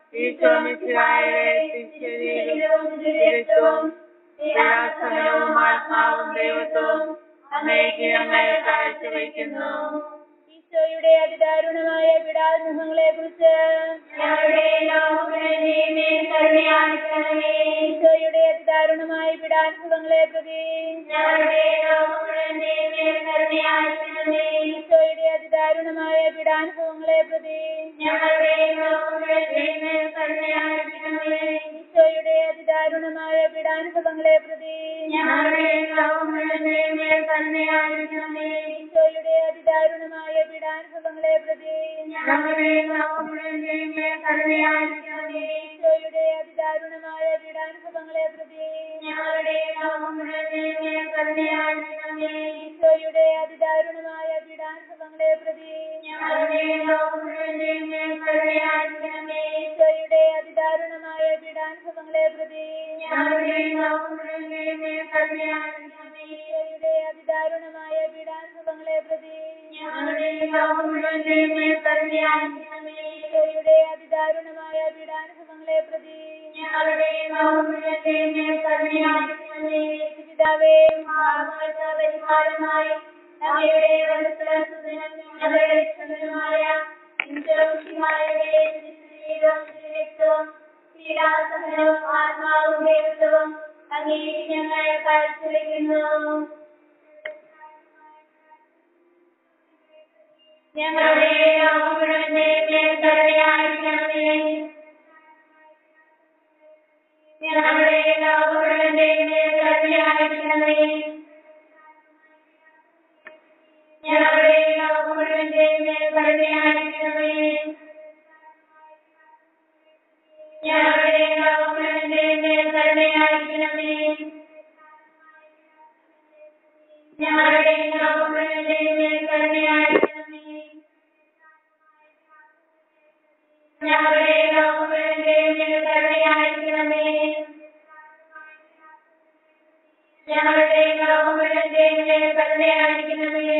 ഈശോമിശിഹായുടെ ശിഷ്യരീരും തിരുത്തും പീഡാസഹനവും ആത്മാവും ദൈവത്വവും അങ്ങേക്ക് ഞങ്ങൾ കാഴ്ചവെക്കുന്നു ഈശോയുടെ അതിദാരുണമായ പീഡാനുഭവങ്ങളെ കുറിച്ച് ഞങ്ങളുടെ പാപങ്ങളുടെ മേൽ കരുണയായിരിക്കണമേ. ഈശോയുടെ അതിദാരുണമായ പീഡാനുഭവങ്ങളെ പ്രതി ഞങ്ങളുടെ പാപങ്ങളുടെ മേൽ കരുണയായിരിക്കണമേ. ഈശോയുടെ അതിദാരുണമായ പീഡാനുഭവങ്ങളെ പ്രതി ഞങ്ങളുടെ പാപങ്ങളുടെ മേൽ കരുണയായിരിക്കണമേ. ഈശോയുടെ അതിദാരുണമായ പീഡാനുഭവങ്ങളെ പ്രതി ഞങ്ങളുടെ പാപങ്ങളുടെ മേൽ കരുണയായിരിക്കണമേ. ഈശോയുടെ അതിദാരുണമായ പീഡാനുഭവങ്ങളെ പ്രതി ഞങ്ങളുടെ പാപങ്ങളുടെ മേൽ കരുണയായിരിക്കണമേ. ഈശോയുടെ അതിദാരുണമായ പീഡാനുഭവങ്ങളെ പ്രതി ഞങ്ങളുടെ പാപങ്ങളുടെ മേൽ കരുണയായിരിക്കണമേ. ഈശോയുടെ അതിദാരുണമായ പീഡാനുഭവങ്ങളെ പ്രതി ഞങ്ങളുടെ പാപങ്ങളുടെ മേൽ കരുണയായിരിക്കണമേ. ഈശോയുടെ അതിദാരുണമായ പീഡാനുഭവങ്ങളെ പ്രതി ഞങ്ങളുടെ പാപങ്ങളുടെ മേൽ കരുണയായിരിക്കണമേ. ഈശോയുടെ അതിദാരുണമായ പീഡാനുഭവങ്ങളെ പ്രതി ഞങ്ങളുടെ പാപങ്ങളുടെ മേൽ കരുണയായിരിക്കണമേ. ഈശോയുടെ അതിദാരുണമായ പീഡാനുഭവങ്ങളെ പ്രതി ഞങ്ങളുടെ പാപങ്ങളുടെ മേൽ കരുണയായിരിക്കണമേ. പിതാവേ പാപങ്ങൾക്ക് പരിഹാരമായി അങ്ങയുടെ വത്സരസുതനും ഞങ്ങളുടെ രക്ഷകനുമായ ഈശോമിശിഹായുടെ തിരുശരീരവും തിരുരക്തവും പീഡാസഹനവും ആത്മാവും ദൈവത്വവും അങ്ങേക്ക് ഞങ്ങൾ കാഴ്ചവെക്കുന്നു ഞങ്ങളുടെ പാപങ്ങളുടെ മേൽ കരുണയായിരിക്കണമേ ഞങ്ങളുടെ പാപങ്ങളുടെ മേൽ കരുണയായിരിക്കണമേ ഞങ്ങളുടെ പാപങ്ങളുടെ മേൽ കരുണയായിരിക്കണമേ ഞങ്ങളുടെ പാപങ്ങളുടെ മേൽ കരുണയായിരിക്കണമേ ഞങ്ങളുടെ പാപങ്ങളുടെ മേൽ കരുണയായിരിക്കണമേ ഞങ്ങളുടെ പാപങ്ങളുടെ മേൽ കരുണയായിരിക്കണമേ ഞങ്ങളുടെ പാപങ്ങളുടെ മേൽ കരുണയായിരിക്കണമേ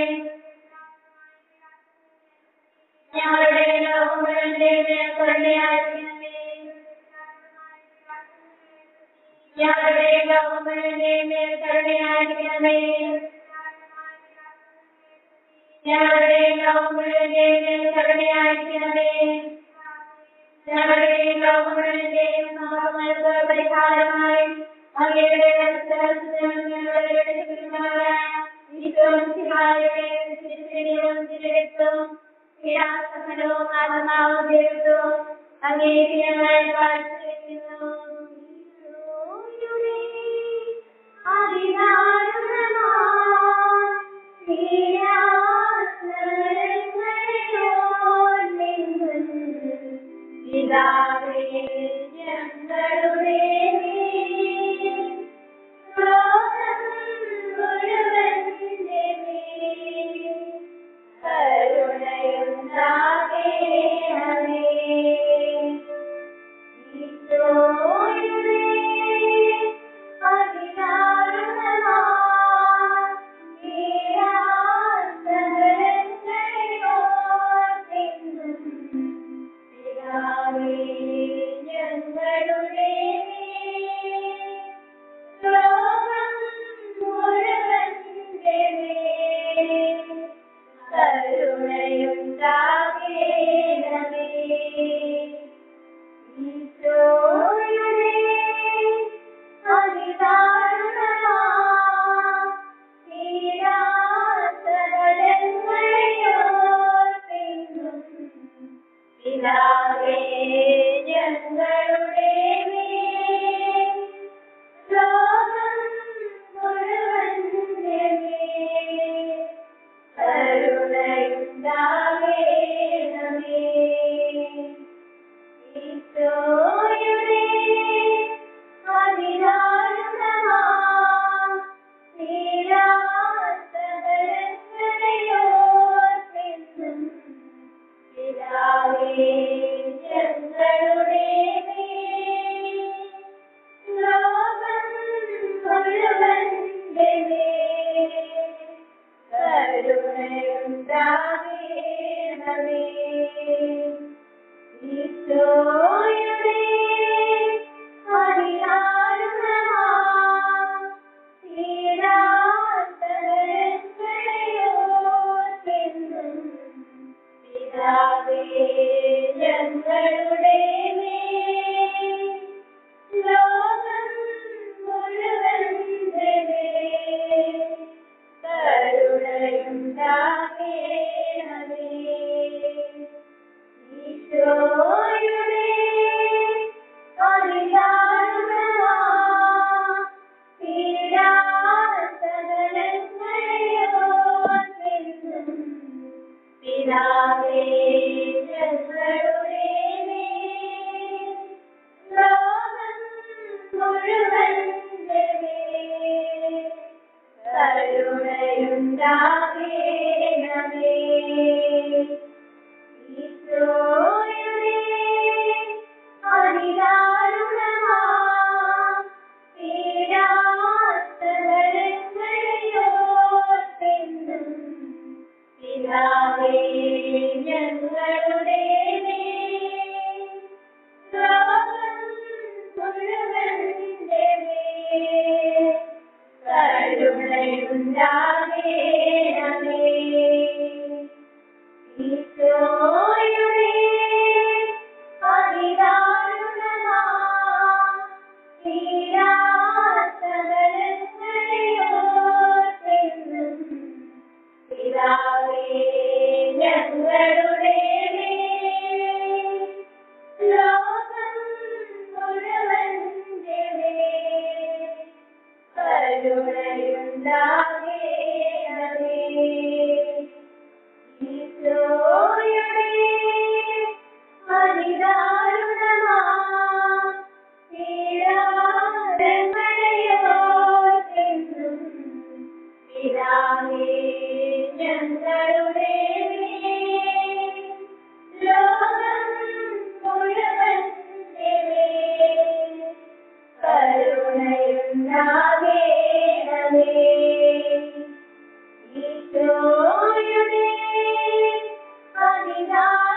ഞങ്ങളുടെ പാപങ്ങളുടെ മേൽ കരുണയായിരിക്കണമേ ഞങ്ങളുടെ പാപങ്ങളുടെ മേൽ കരുണയായിരിക്കണമേ ഞങ്ങളുടെയും ലോകം മുഴുവന്റെയും മേൽ കരുണയായിരിക്കണമേ ഞങ്ങളുടെയും ലോകം മുഴുവന്റെയും പാപങ്ങൾക്ക് പരിഹാരമായി അങ്ങയുടെ വത്സലസുതനും ഞങ്ങളുടെ രക്ഷകനുമായ ഈശോമിശിഹായുടെ തിരുശരീരവും തിരുരക്തവും ക്രിയാസഹനവും ആത്മാവും ദൈവത്വവും അങ്ങേക്ക് ഞങ്ങൾ കാഴ്ചവെക്കുന്നു ഈശോയുടെ പിതാവേ ഞങ്ങളുടെ ലോകം മുഴുവന്റെ മേൽ കരുണയുണ്ടാകേണമേ ഈശോയുടെ അതിദാരുണമാ ഈരാസകലങ്ങളോർത്തിന്നും പിതാവേ ഞങ്ങളുടെ ലോകം മുഴുവന്റെ മേൽ കരുണയുണ്ടാകേണമേ ഈശോയുടെ അതിദാരുണമാ പീഡാസകലങ്ങളെയോർത്തിന്നും പിതാവേ ഞങ്ങളുടെ മേൽ ലോകം മുഴുവന്റെ മേൽ കരുണയുണ്ടാകേണമേ ഈശോയുടെ അതിദാരുണമാ പീഡാസകലങ്ങളെയോർത്തിന്നും പിതാവേ ഞങ്ങളുടെ മേൽ ലോകം മുഴുവന്റെ മേൽ കരുണയുണ്ടാകേണമേ ഈശോയുടെ അതിദാരുണമാ പീഡാസകലങ്ങളെയോർത്തിന്നും പിതാവേ ഞങ്ങളുടെ മേൽ ലോകം മുഴുവന്റെ മേൽ കരുണയുണ്ടാകേണമേ ഈശോയുടെ അതിദാരുണമാ പീഡാസകലങ്ങളെയോർത്തിന്നും പിതാവേ ഞങ്ങളുടെ മേൽ ലോകം മുഴുവന്റെ മേൽ കരുണയുണ്ടാകേണമേ ഈശോയുടെ അതിദാരുണമാ പീഡാസകലങ്ങളെയോർത്തിന്നും പിതാവേ ഞങ്ങളുടെ മേൽ ലോകം മുഴുവന്റെ മേൽ കരുണയുണ്ടാകേണമേ ഈശോയുടെ അതിദാരുണമാ പീഡാസകലങ്ങളെയോർത്തിന്നും പിതാവേ ഞങ്ങളുടെ മേൽ ലോകം മുഴുവന്റെ മേൽ കരുണയുണ്ടാകേണമേ ഈശോയുടെ അതിദാരുണമാ പീഡാസകലങ്ങളെയോർത്തിന്നും പിതാവേ ഞങ്ങളുടെ മേൽ ലോകം മുഴുവന്റെ മേൽ കരുണയുണ്ടാകേണമേ ഈശോയുടെ അതിദാരുണമാ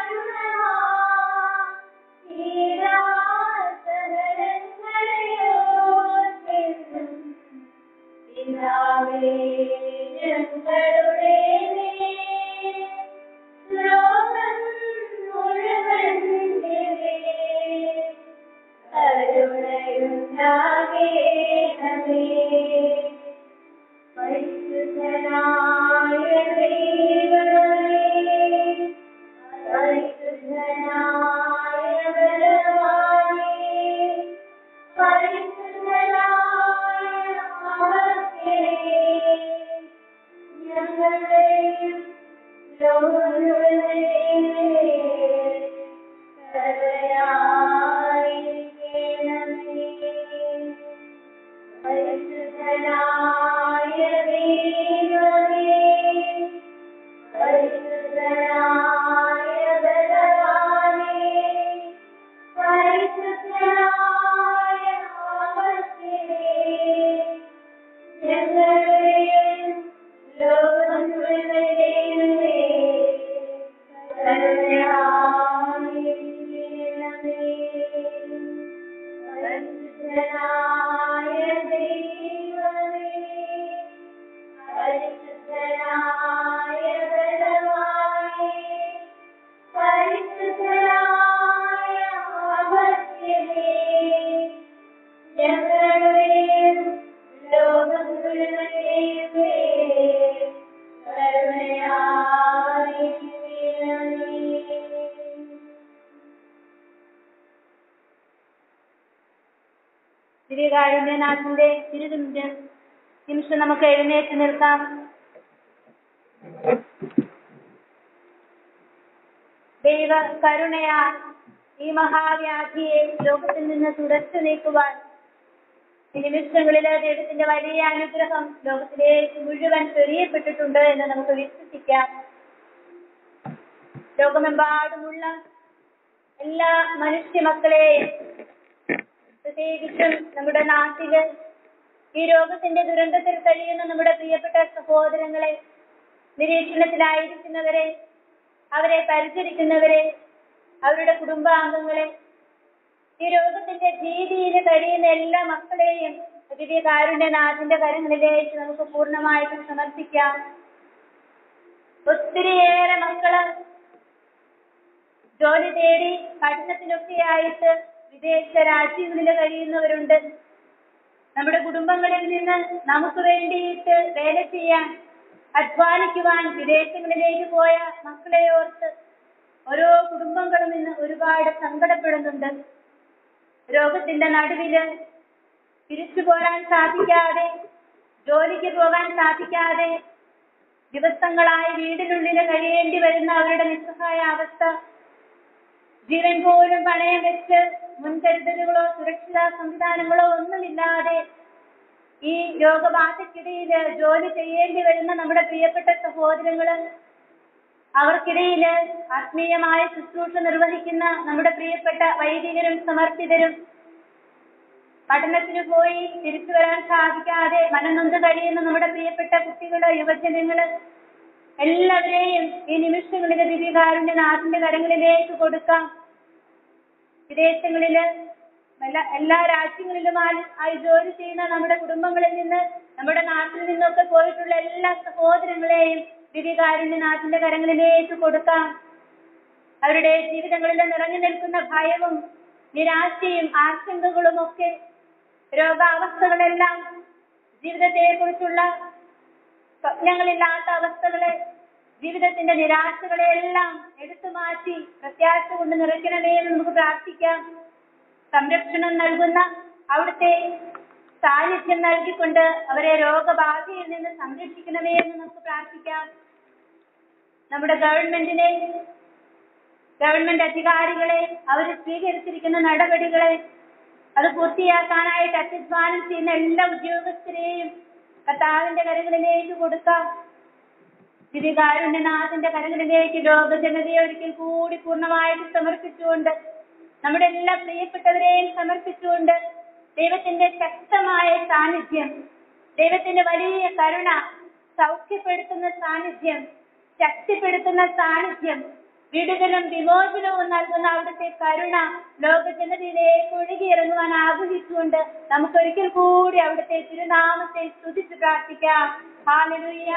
ദിവ്യകാരുണ്യനാഥന്റെ തിരുതുമ്പ് നിമിഷം നമുക്ക് എഴുന്നേറ്റ് നിൽക്കാം ദൈവ കരുണയാൽ ഈ മഹാവ്യാധിയെ ലോകത്തിൽ നിന്ന് തുടച്ചു നീക്കുവാൻ ഈ നിമിഷങ്ങളില് ദൈവത്തിന്റെ വലിയ അനുഗ്രഹം ലോകത്തിലേക്ക് മുഴുവൻ ചൊരിയപ്പെട്ടിട്ടുണ്ട് എന്ന് നമുക്ക് വിശ്വസിക്കാം ലോകമെമ്പാടുമുള്ള എല്ലാ മനുഷ്യ മക്കളെയും പ്രത്യേകിച്ചും നമ്മുടെ നാട്ടില് ഈ രോഗത്തിന്റെ ദുരന്തത്തിൽ കഴിയുന്ന നമ്മുടെ പ്രിയപ്പെട്ട സഹോദരങ്ങളെ നിരീക്ഷണത്തിലായിരിക്കുന്നവരെ അവരെ പരിചരിക്കുന്നവരെ അവരുടെ കുടുംബാംഗങ്ങളെ ഈ രോഗത്തിന്റെ ഭീതിയിൽ കഴിയുന്ന എല്ലാ മക്കളെയും ദിവ്യ കാരുണ്യനാഥന്റെ കരങ്ങളിലേക്ക് നമുക്ക് പൂർണ്ണമായിട്ടും സമർപ്പിക്കാം ഒത്തിരിയേറെ മക്കള് ജോലി തേടി പഠനത്തിനൊക്കെയായിട്ട് വിദേശ രാജ്യങ്ങളിൽ കഴിയുന്നവരുണ്ട് നമ്മുടെ കുടുംബങ്ങളിൽ നിന്ന് നമുക്ക് വേണ്ടിയിട്ട് വേല ചെയ്യാൻ അധ്വാനിക്കുവാൻ വിദേശങ്ങളിലേക്ക് പോയ മക്കളെ ഓർത്ത് ഓരോ കുടുംബങ്ങളും ഇന്ന് ഒരുപാട് സങ്കടപ്പെടുന്നുണ്ട് രോഗത്തിന്റെ നടുവില് തിരിച്ചു പോരാൻ സാധിക്കാതെ ജോലിക്ക് പോകാൻ സാധിക്കാതെ ദിവസങ്ങളായി വീടിനുള്ളിൽ കഴിയേണ്ടി വരുന്ന അവരുടെ നിസ്സഹായ അവസ്ഥ ജീവൻ പോലും പണയം വെച്ച് മുൻകരുതലുകളോ സുരക്ഷിതാ സംവിധാനങ്ങളോ ഒന്നുമില്ലാതെ ഈ രോഗബാധയ്ക്കിടയിൽ ജോലി ചെയ്യേണ്ടി വരുന്ന നമ്മുടെ പ്രിയപ്പെട്ട സഹോദരങ്ങള് അവർക്കിടയില് ആത്മീയമായ ശുശ്രൂഷ നിർവഹിക്കുന്ന നമ്മുടെ പ്രിയപ്പെട്ട വൈദികരും സമർപ്പിതരും പഠനത്തിന് പോയി തിരിച്ചു വരാൻ സാധിക്കാതെ മനനൊന്ത് കഴിയുന്ന നമ്മുടെ പ്രിയപ്പെട്ട കുട്ടികള് യുവജനങ്ങള് എല്ലാവരെയും ഈ നിമിഷങ്ങളിലെ ദിവ്യകാരുണ്യ നാഥിന്റെ കരങ്ങളിലേക്ക് കൊടുക്കാം വിദേശങ്ങളില് എല്ലാ എല്ലാ രാജ്യങ്ങളിലുമായി ആയി ജോലി ചെയ്യുന്ന നമ്മുടെ കുടുംബങ്ങളിൽ നിന്ന് നമ്മുടെ നാട്ടിൽ നിന്നൊക്കെ പോയിട്ടുള്ള എല്ലാ സഹോദരങ്ങളെയും ദിവ്യകാരുണ്യനാഥിന്റെ കരങ്ങളിലേക്ക് കൊടുക്കാം അവരുടെ ജീവിതങ്ങളിൽ നിറഞ്ഞു നിൽക്കുന്ന ഭയവും നിരാശയും ആശങ്കകളും ഒക്കെ രോഗാവസ്ഥകളെല്ലാം ജീവിതത്തെക്കുറിച്ചുള്ള സ്വപ്നങ്ങളില്ലാത്ത അവസ്ഥകളെ ജീവിതത്തിന്റെ നിരാശകളെ എല്ലാം എടുത്തു മാറ്റി പ്രത്യാശ കൊണ്ട് നിറയ്ക്കണമേ എന്ന് നമുക്ക് പ്രാർത്ഥിക്കാം സംരക്ഷണം നൽകുന്ന അവിടുത്തെ സാന്നിധ്യം നൽകിക്കൊണ്ട് അവരെ രോഗബാധയിൽ നിന്ന് സംരക്ഷിക്കണമേ എന്ന് നമുക്ക് പ്രാർത്ഥിക്കാം നമ്മുടെ ഗവൺമെന്റിനെ ഗവൺമെന്റ് അധികാരികളെ അവർ സ്വീകരിച്ചിരിക്കുന്ന നടപടികളെ അത് പൂർത്തിയാക്കാനായിട്ട് അത്യധ്വാനം ചെയ്യുന്ന എല്ലാ ഉദ്യോഗസ്ഥരെയും കർത്താവിന്റെ കരങ്ങളിലേക്ക് കൊടുക്കാം ദിവ്യകാരുണ്യനാഥന്റെ കരങ്ങളിലേക്ക് ലോക ജനതയെ ഒരിക്കൽ കൂടി പൂർണ്ണമായിട്ട് സമർപ്പിച്ചുകൊണ്ട് നമ്മുടെ എല്ലാ പ്രിയപ്പെട്ടവരെയും സമർപ്പിച്ചുകൊണ്ട് ദൈവത്തിന്റെ ശക്തമായ സാന്നിധ്യം ദൈവത്തിന്റെ വലിയ കരുണ സൗഖ്യപ്പെടുത്തുന്ന സാന്നിധ്യം ശക്തിപ്പെടുത്തുന്ന സാന്നിധ്യം വിടുതലും വിമോചനവും നൽകുന്ന അവിടുത്തെ കരുണ ലോക ജനതയിലേക്ക് ഒഴുകിയിറങ്ങുവാൻ ആഗ്രഹിച്ചുകൊണ്ട് നമുക്കൊരിക്കൽ കൂടി അവിടുത്തെ തിരുനാമത്തെ സ്തുതിച്ച് പ്രാർത്ഥിക്കാം ഹാലലുയ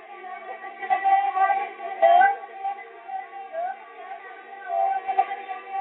Thank you.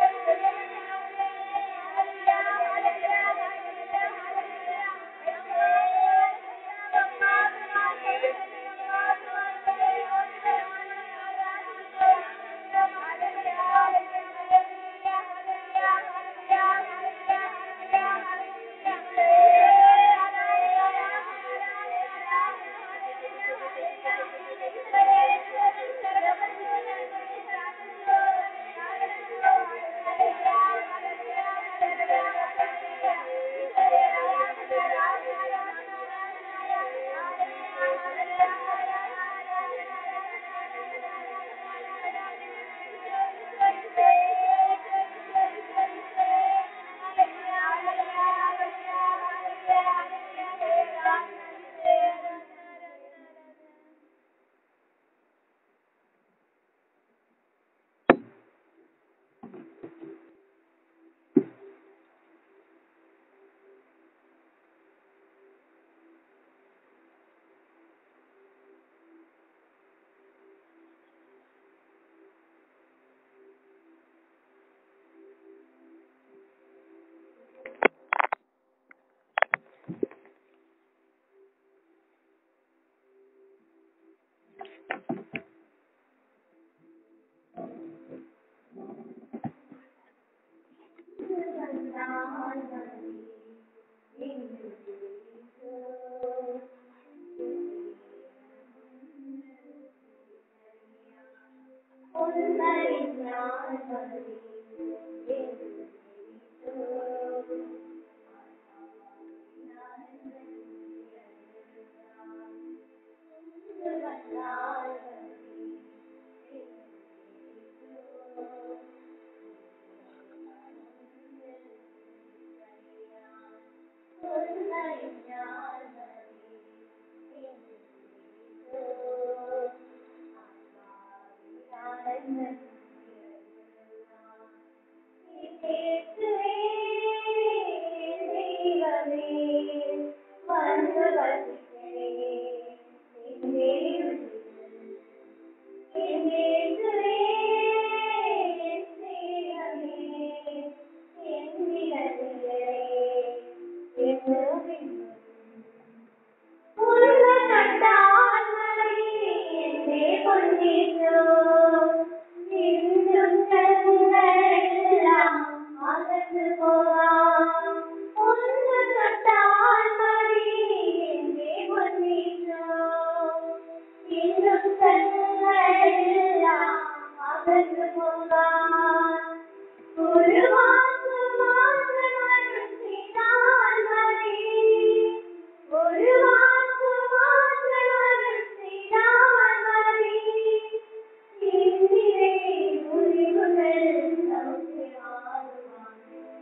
ഒരു വാക്ക് മാത്രം ചെയ്താൽ മതി ഒരു വാക്ക് മാത്രം ചെയ്താൽ മതി ഇന്നിലെ മുറിവുകൾ സൗഖ്യമാകുവാൻ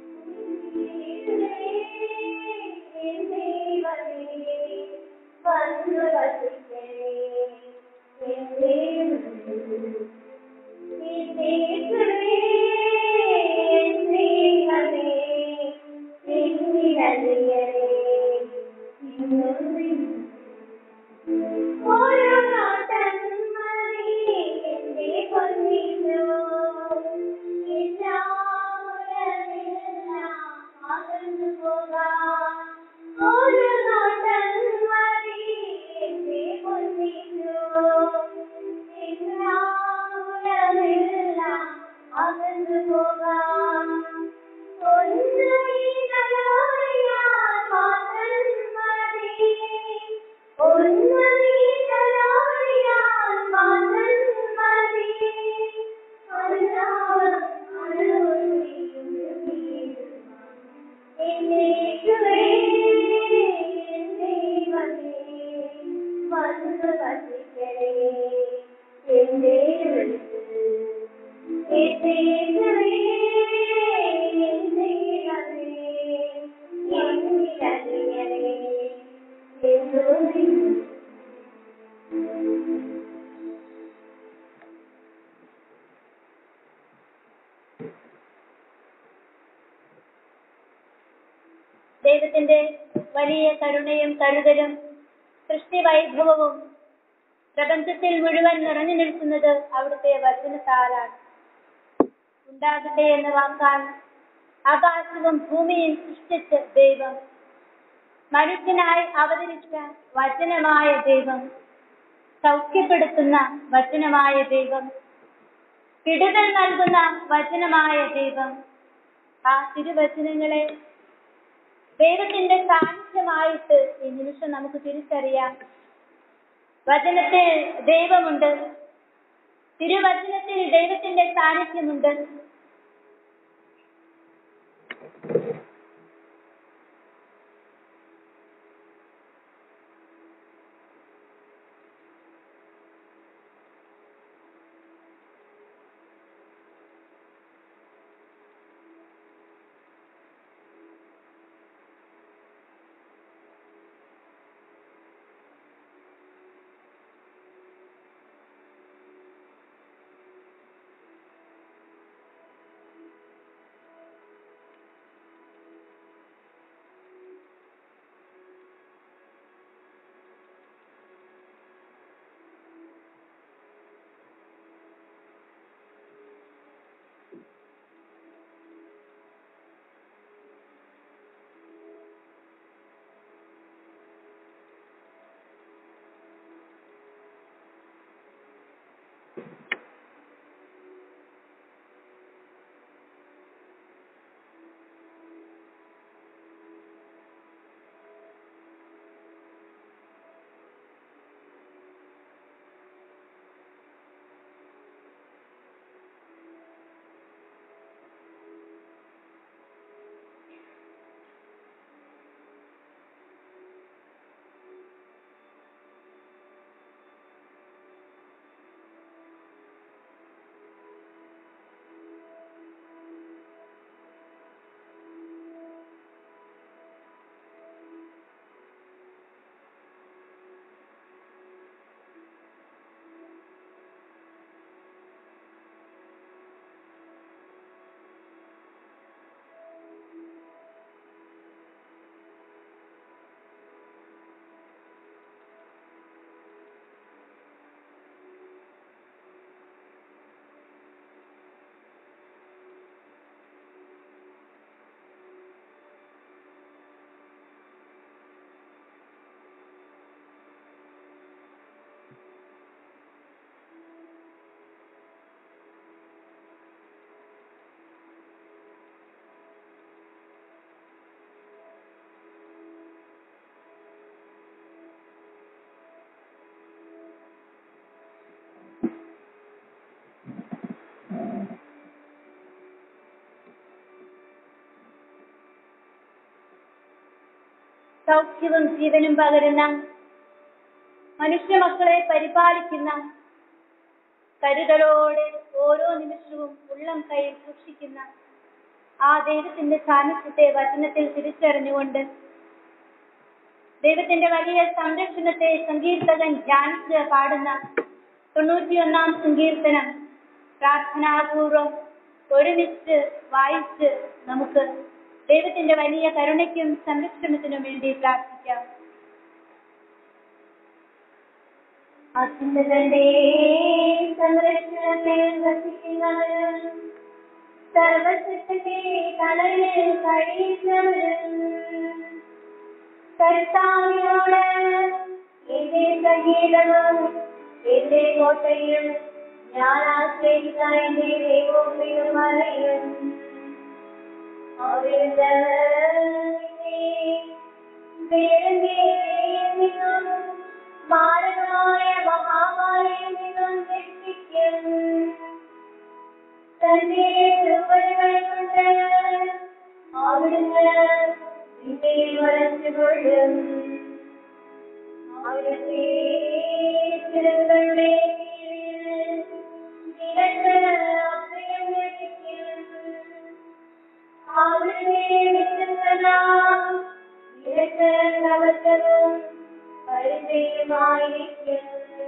എന്നെ വരേ വന്നു വസിക്കണേ എന്നെ ഓരോ നോട്ടം മതി എന്റെ പൊന്നിനോ എല്ലാം അകന്നു പോകാം ഓരോ നോട്ടം മതി എന്റെ പൊന്നിനോ എല്ലാം അകന്നു പോകാം ഒന്ന് ഈ തലോടിയാൽ മാത്രം മതി ഒന്ന് നീ തലോടിയാൽ മാത്രം മതി അല്ലാഹ് അനുഭവിക്കും എന്നേക്കുവേ എന്നേ വന്നേ വന്നു വസിക്കണേ എന്റെ എന്നേക്കുവേ എന്നേ വന്നേ എന്നിലറിയണേ എന്നും ദൈവത്തിന്റെ വലിയ കരുണയും കരുതലും സൃഷ്ടി വൈഭവവും പ്രപഞ്ചത്തിൽ മുഴുവൻ നിറഞ്ഞു നിൽക്കുന്നത് അവിടുത്തെ വചനത്താലാണ് ഉണ്ടാകട്ടെ എന്ന വാക്കാൽ ആകാശവും ഭൂമിയും സൃഷ്ടിച്ച ദൈവം മനുഷ്യനായി അവതരിച്ച വചനമായ ദൈവം സൗഖ്യപ്പെടുത്തുന്ന വചനമായ ദൈവം വിടുതൽ നൽകുന്ന വചനമായ ദൈവം ആ തിരുവചനങ്ങളെ ദൈവത്തിന്റെ സാന്നിധ്യമായിട്ട് ഈ നിമിഷം നമുക്ക് തിരിച്ചറിയാം വചനത്തിൽ ദൈവമുണ്ട് തിരുവചനത്തിൽ ദൈവത്തിന്റെ സാന്നിധ്യമുണ്ട് സൗഖ്യവും ജീവനും പകരുന്ന മനുഷ്യ മക്കളെ പരിപാലിക്കുന്ന കരുതലോടെ ഓരോ നിമിഷവും ഉള്ളം കയ്യിൽ സൂക്ഷിക്കുന്ന ആ ദൈവത്തിന്റെ സാന്നിധ്യത്തെ വചനത്തിൽ തിരിച്ചറിഞ്ഞുകൊണ്ട് ദൈവത്തിന്റെ വലിയ സംരക്ഷണത്തെ സങ്കീർത്തകൻ ധ്യാനിച്ച് പാടുന്ന തൊണ്ണൂറ്റിയൊന്നാം സങ്കീർത്തനം പ്രാർത്ഥനാപൂർവം ഒരുമിച്ച് വായിച്ച് നമുക്ക് ദൈവത്തിന്റെ വലിയ കരുണയ്ക്കും സംരക്ഷണത്തിനും വേണ്ടി പ്രാർത്ഥിക്കാം അത്യുന്നതന്റെ സംരക്ഷണത്തിൽ വസിക്കുന്നവരും സർവശക്തന്റെ തലയിൽ കഴിയുന്നവരും കർത്താവിനോട് എന്റെ സംഗീതവും എന്റെ കോട്ടയും ഞാൻ ആശ്രയിച്ച എന്റെ ദൈവവും അറിയും അവിടുന്ന് നിന്നും മാരകമായ മഹാമാരിയിൽ നിന്നും രക്ഷിക്കും തന്റെ കൃപകൾ കൊണ്ട് അവിടുന്ന് നിന്നെ വരച്ചുകൊള്ളും അവിടുത്തെ ചിറകുകളുടെ കീഴിൽ നിനക്ക് അഭയം ലഭിക്കും അവിടുത്തെ വിശ്വസന നിനക്ക് കവചവും പരിചയമായിരിക്കും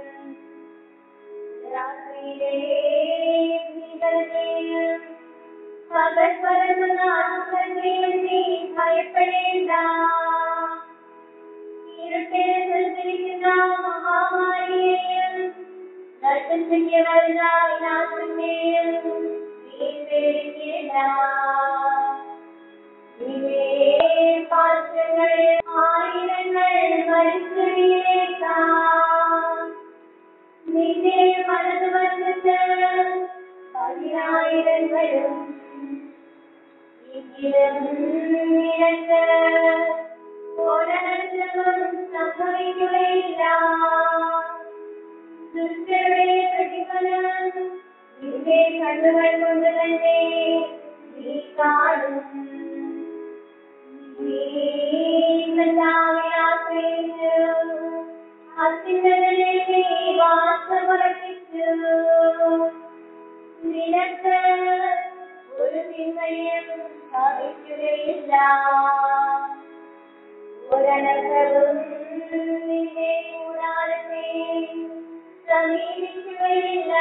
രാത്രിയിലെ ഭീകരതയും പകൽ പരന്ന ആശങ്കയും നീ ഭയപ്പെടേണ്ട ഇരുട്ടിൽ സഞ്ചരിക്കുന്ന മഹാമാരിയെയും നട്ടുച്ചയ്ക്ക് വരുന്ന വിനാശത്തെയും നീ പേടിക്കേണ്ട നിന്നെ പാർശ്വങ്ങളിൽ ആയിരങ്ങൾ മരിച്ചുവീഴേക്കാം നിന്റെ വലതുവശത്ത് പതിനായിരങ്ങളും എങ്കിലും നിനക്ക് ഒരനർത്ഥവും സംഭവിക്കുകയില്ല ദുഷ്ടരുടെ പ്രതിഫലം നിന്റെ കണ്ണുകൾ കൊണ്ട് തന്നെ നീ കാണും നീ കർത്താവെ ആശ്രയിച്ചു അത്യുന്നതനെ നീ വാസമുറപ്പിച്ചു നിനക്ക് ഒരു തിന്മയും ഭവിക്കുകയില്ല ഒരനർത്ഥവും നിന്റെ കൂടാരത്തെ സമീപിക്കുകയില്ല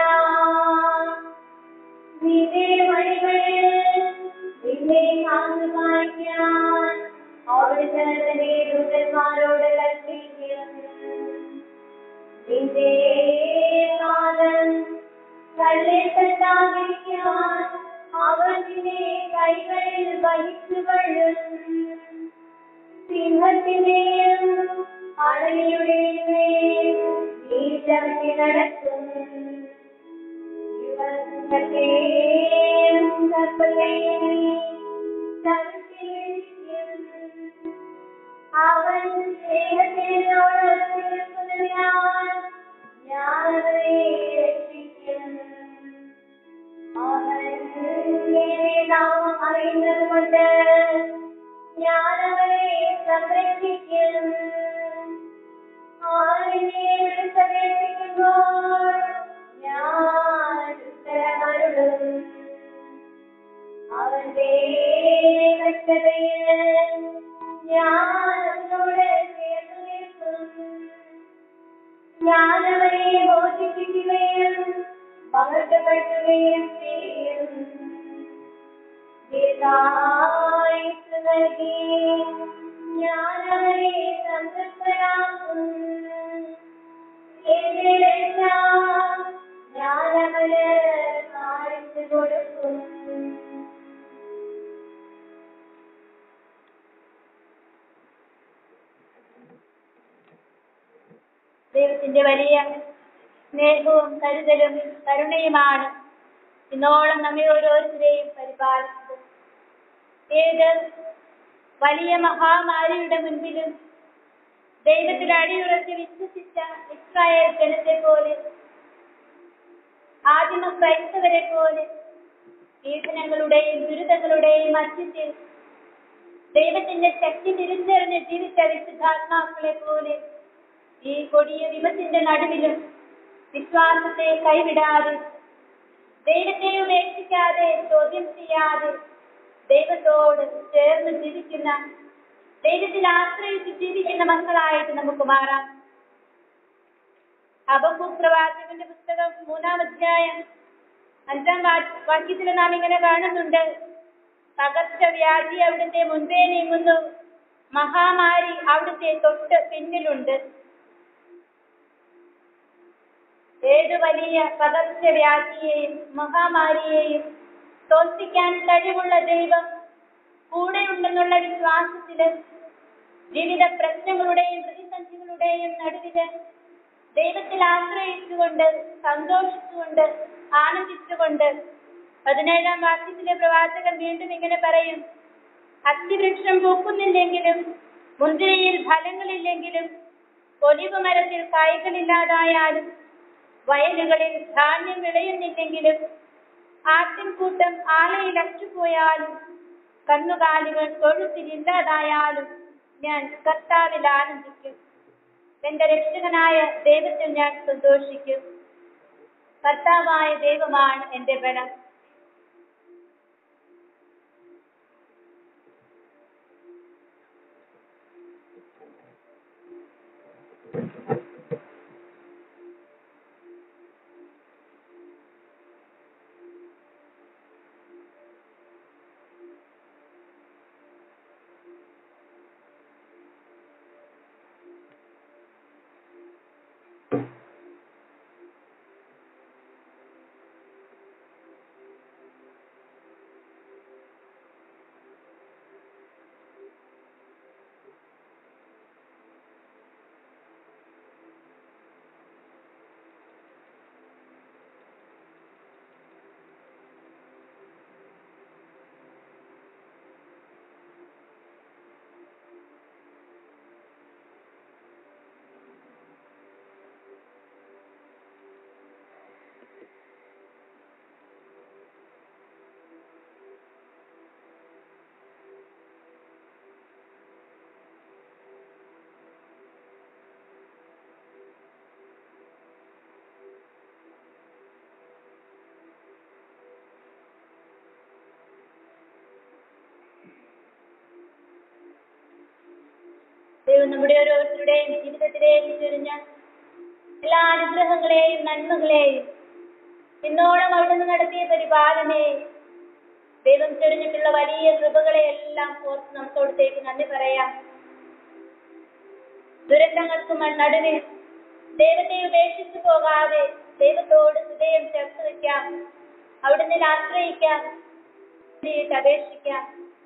നിന്റെ വഴികളിൽ നിന്നെ കാത്തു കാണിക്കാൻ അവിടുന്ന് തന്റെ ദൂതന്മാരോട് കൽപ്പിക്കും നിന്റെ പാദം കല്ലിൽ തട്ടാതിരിക്കാൻ അവർ നിന്നെ കൈകളിൽ വഹിച്ചുകൊള്ളും സിംഹത്തിന്റെയും അടലിയുടെയും മേൽ നീ ചവിട്ടി നടക്കും യുവസിംഹത്തെയും സർപ്പത്തെയും നീ ചവിട്ടി വീഴ്ത്തിക്കും. അവൻ സ്നേഹത്തിനോട് നിൽക്കുന്നതിനാൽ ഞാൻ അവനെ രക്ഷിക്കും അവൻ എന്റെ നാമം അറിയുന്നത് കൊണ്ട് ഞാൻ അവനെ സംരക്ഷിക്കും അവനെ വിളിച്ചപേക്ഷിക്കുമ്പോൾ ഞാൻ ഉത്തരമരുളും അവന്റെ കഷ്ടതയിൽ ഞാൻ അവനോട് ചേർന്ന് നിൽക്കും ഞാൻ അവനെ മോചിപ്പിക്കുകയും മഹത്വപ്പെടുത്തുകയും ചെയ്യും ദീർഘായുസ്സ് നൽകി ഞാൻ അവനെ സംതൃപ്തനാക്കും എന്റെ രക്ഷ ഞാൻ അവന് കാണിച്ചു കൊടുക്കും ദൈവത്തിന്റെ വലിയ സ്നേഹവും കരുതലും കരുണയുമാണ് ഇന്നോളം നമ്മെ ഓരോരുത്തരെയും പരിപാലിച്ചത് ഏത് വലിയ മഹാമാരിയുടെ മുൻപിലും ദൈവത്തിൽ അടിയുറച്ച് വിശ്വസിച്ച ഇസ്രായേൽ ജനത്തെ പോലെ ആദിമ ക്രൈസ്തവരെ പോലെ പീഡനങ്ങളുടെയും ദുരിതങ്ങളുടെയും മധ്യത്തിൽ ദൈവത്തിന്റെ ശക്തി തിരിച്ചറിഞ്ഞ് ജീവിച്ച വിശുദ്ധാത്മാക്കളെ പോലെ ഈ കൊടിയ വിപത്തിന്റെ നടുവിലും വിശ്വാസത്തെ കൈവിടാതെ ദൈവത്തെ ഉപേക്ഷിക്കാതെ ചോദ്യം ചെയ്യാതെ ദൈവത്തോട് ചേർന്ന് ജീവിക്കുന്ന ദൈവത്തിൽ ആശ്രയിച്ച് ജീവിക്കുന്ന മക്കളായിട്ട് നമുക്ക് മാറാം അബക്കൂക്ക് പ്രവാചകന്റെ പുസ്തകം മൂന്നാം അധ്യായം അഞ്ചാം വാ- വാക്യത്തിൽ നാം ഇങ്ങനെ കാണുന്നുണ്ട് പകർച്ചവ്യാധി അവിടുത്തെ മുൻപേ നീങ്ങുന്നു മഹാമാരി അവിടുത്തെ തൊട്ട് പിന്നിലുണ്ട് ഏത് വലിയ പകർച്ചവ്യാധിയെയും മഹാമാരിയെയും തോൽപ്പിക്കാൻ കഴിവുള്ള ദൈവം കൂടെയുണ്ടെന്നുള്ള വിശ്വാസത്തില് വിവിധ പ്രശ്നങ്ങളുടെയും പ്രതിസന്ധികളുടെയും നടുവില് ദൈവത്തിൽ ആശ്രയിച്ചുകൊണ്ട് സന്തോഷിച്ചുകൊണ്ട് ആനന്ദിച്ചുകൊണ്ട് പതിനേഴാം വാക്യത്തിലെ പ്രവാചകൻ വീണ്ടും ഇങ്ങനെ പറയും അത്തിവൃക്ഷം പൂക്കുന്നില്ലെങ്കിലും മുന്തിരിയിൽ ഫലങ്ങളില്ലെങ്കിലും ഒലിവ് മരത്തിൽ കായ്കളില്ലാതായാലും വയലുകളിൽ ധാന്യം വിളയുന്നില്ലെങ്കിലും ആട്ടിൻകൂട്ടം ആലയിൽ അച്ചുപോയാലും കന്നുകാലികൾ തൊഴുത്തിലില്ലാതായാലും ഞാൻ കർത്താവിൽ ആനന്ദിക്കും എന്റെ രക്ഷകനായ ദൈവത്തിൽ ഞാൻ സന്തോഷിക്കും കർത്താവായ ദൈവമാണ് എന്റെ ബലം ദൈവം നമ്മുടെ ഓരോരുത്തരുടെയും ജീവിതത്തിലേക്ക് ചൊരിഞ്ഞ എല്ലാ അനുഗ്രഹങ്ങളെയും നന്മകളെയും ഇന്നോളം അവിടുന്ന് നടത്തിയ പരിപാലനയെ ദൈവം ചൊരിഞ്ഞിട്ടുള്ള വലിയ കൃപകളെ എല്ലാം ഓർത്ത് നമുക്ക് അവിടത്തേക്ക് നന്ദി പറയാം ദുരന്തങ്ങൾക്ക് മ- നടുവിൽ ദൈവത്തെ ഉപേക്ഷിച്ചു പോകാതെ ദൈവത്തോട് ഹൃദയം ചേർത്ത് വയ്ക്കാം അവിടുന്ന് ആശ്രയിക്കാം വേണ്ടിയിട്ട് അപേക്ഷിക്കാം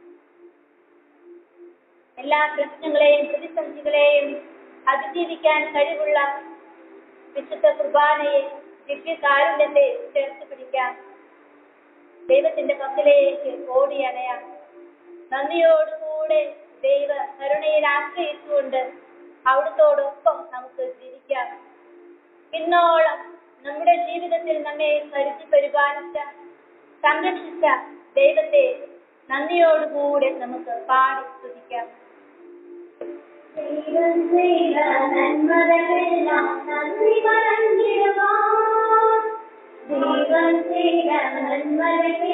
എല്ലാ പ്രശ്നങ്ങളെയും പ്രതിസന്ധികളെയും അതിജീവിക്കാൻ കഴിവുള്ള വിശുദ്ധ കുർബാനയെ ദിവ്യകാരുണ്യത്തെ ചേർത്ത് പിടിക്കാം ദൈവത്തിന്റെ പക്കലേക്ക് ഓടിയണയാം നന്ദിയോടുകൂടെ ദൈവ കരുണയിൽ ആശ്രയിച്ചുകൊണ്ട് അവിടുത്തോടൊപ്പം നമുക്ക് ജീവിക്കാം ഇന്നോളം നമ്മുടെ ജീവിതത്തിൽ നമ്മെ കരുതി പരിപാലിച്ച സംരക്ഷിച്ച ദൈവത്തെ നന്ദിയോടുകൂടെ നമുക്ക് പാടി സ്തുതിക്കാം ദൈവം ചെയ്ത നന്മകളെല്ലാം നന്ദി പറഞ്ഞിടുവാൻ ദൈവം ചെയ്ത നന്മകളെല്ലാം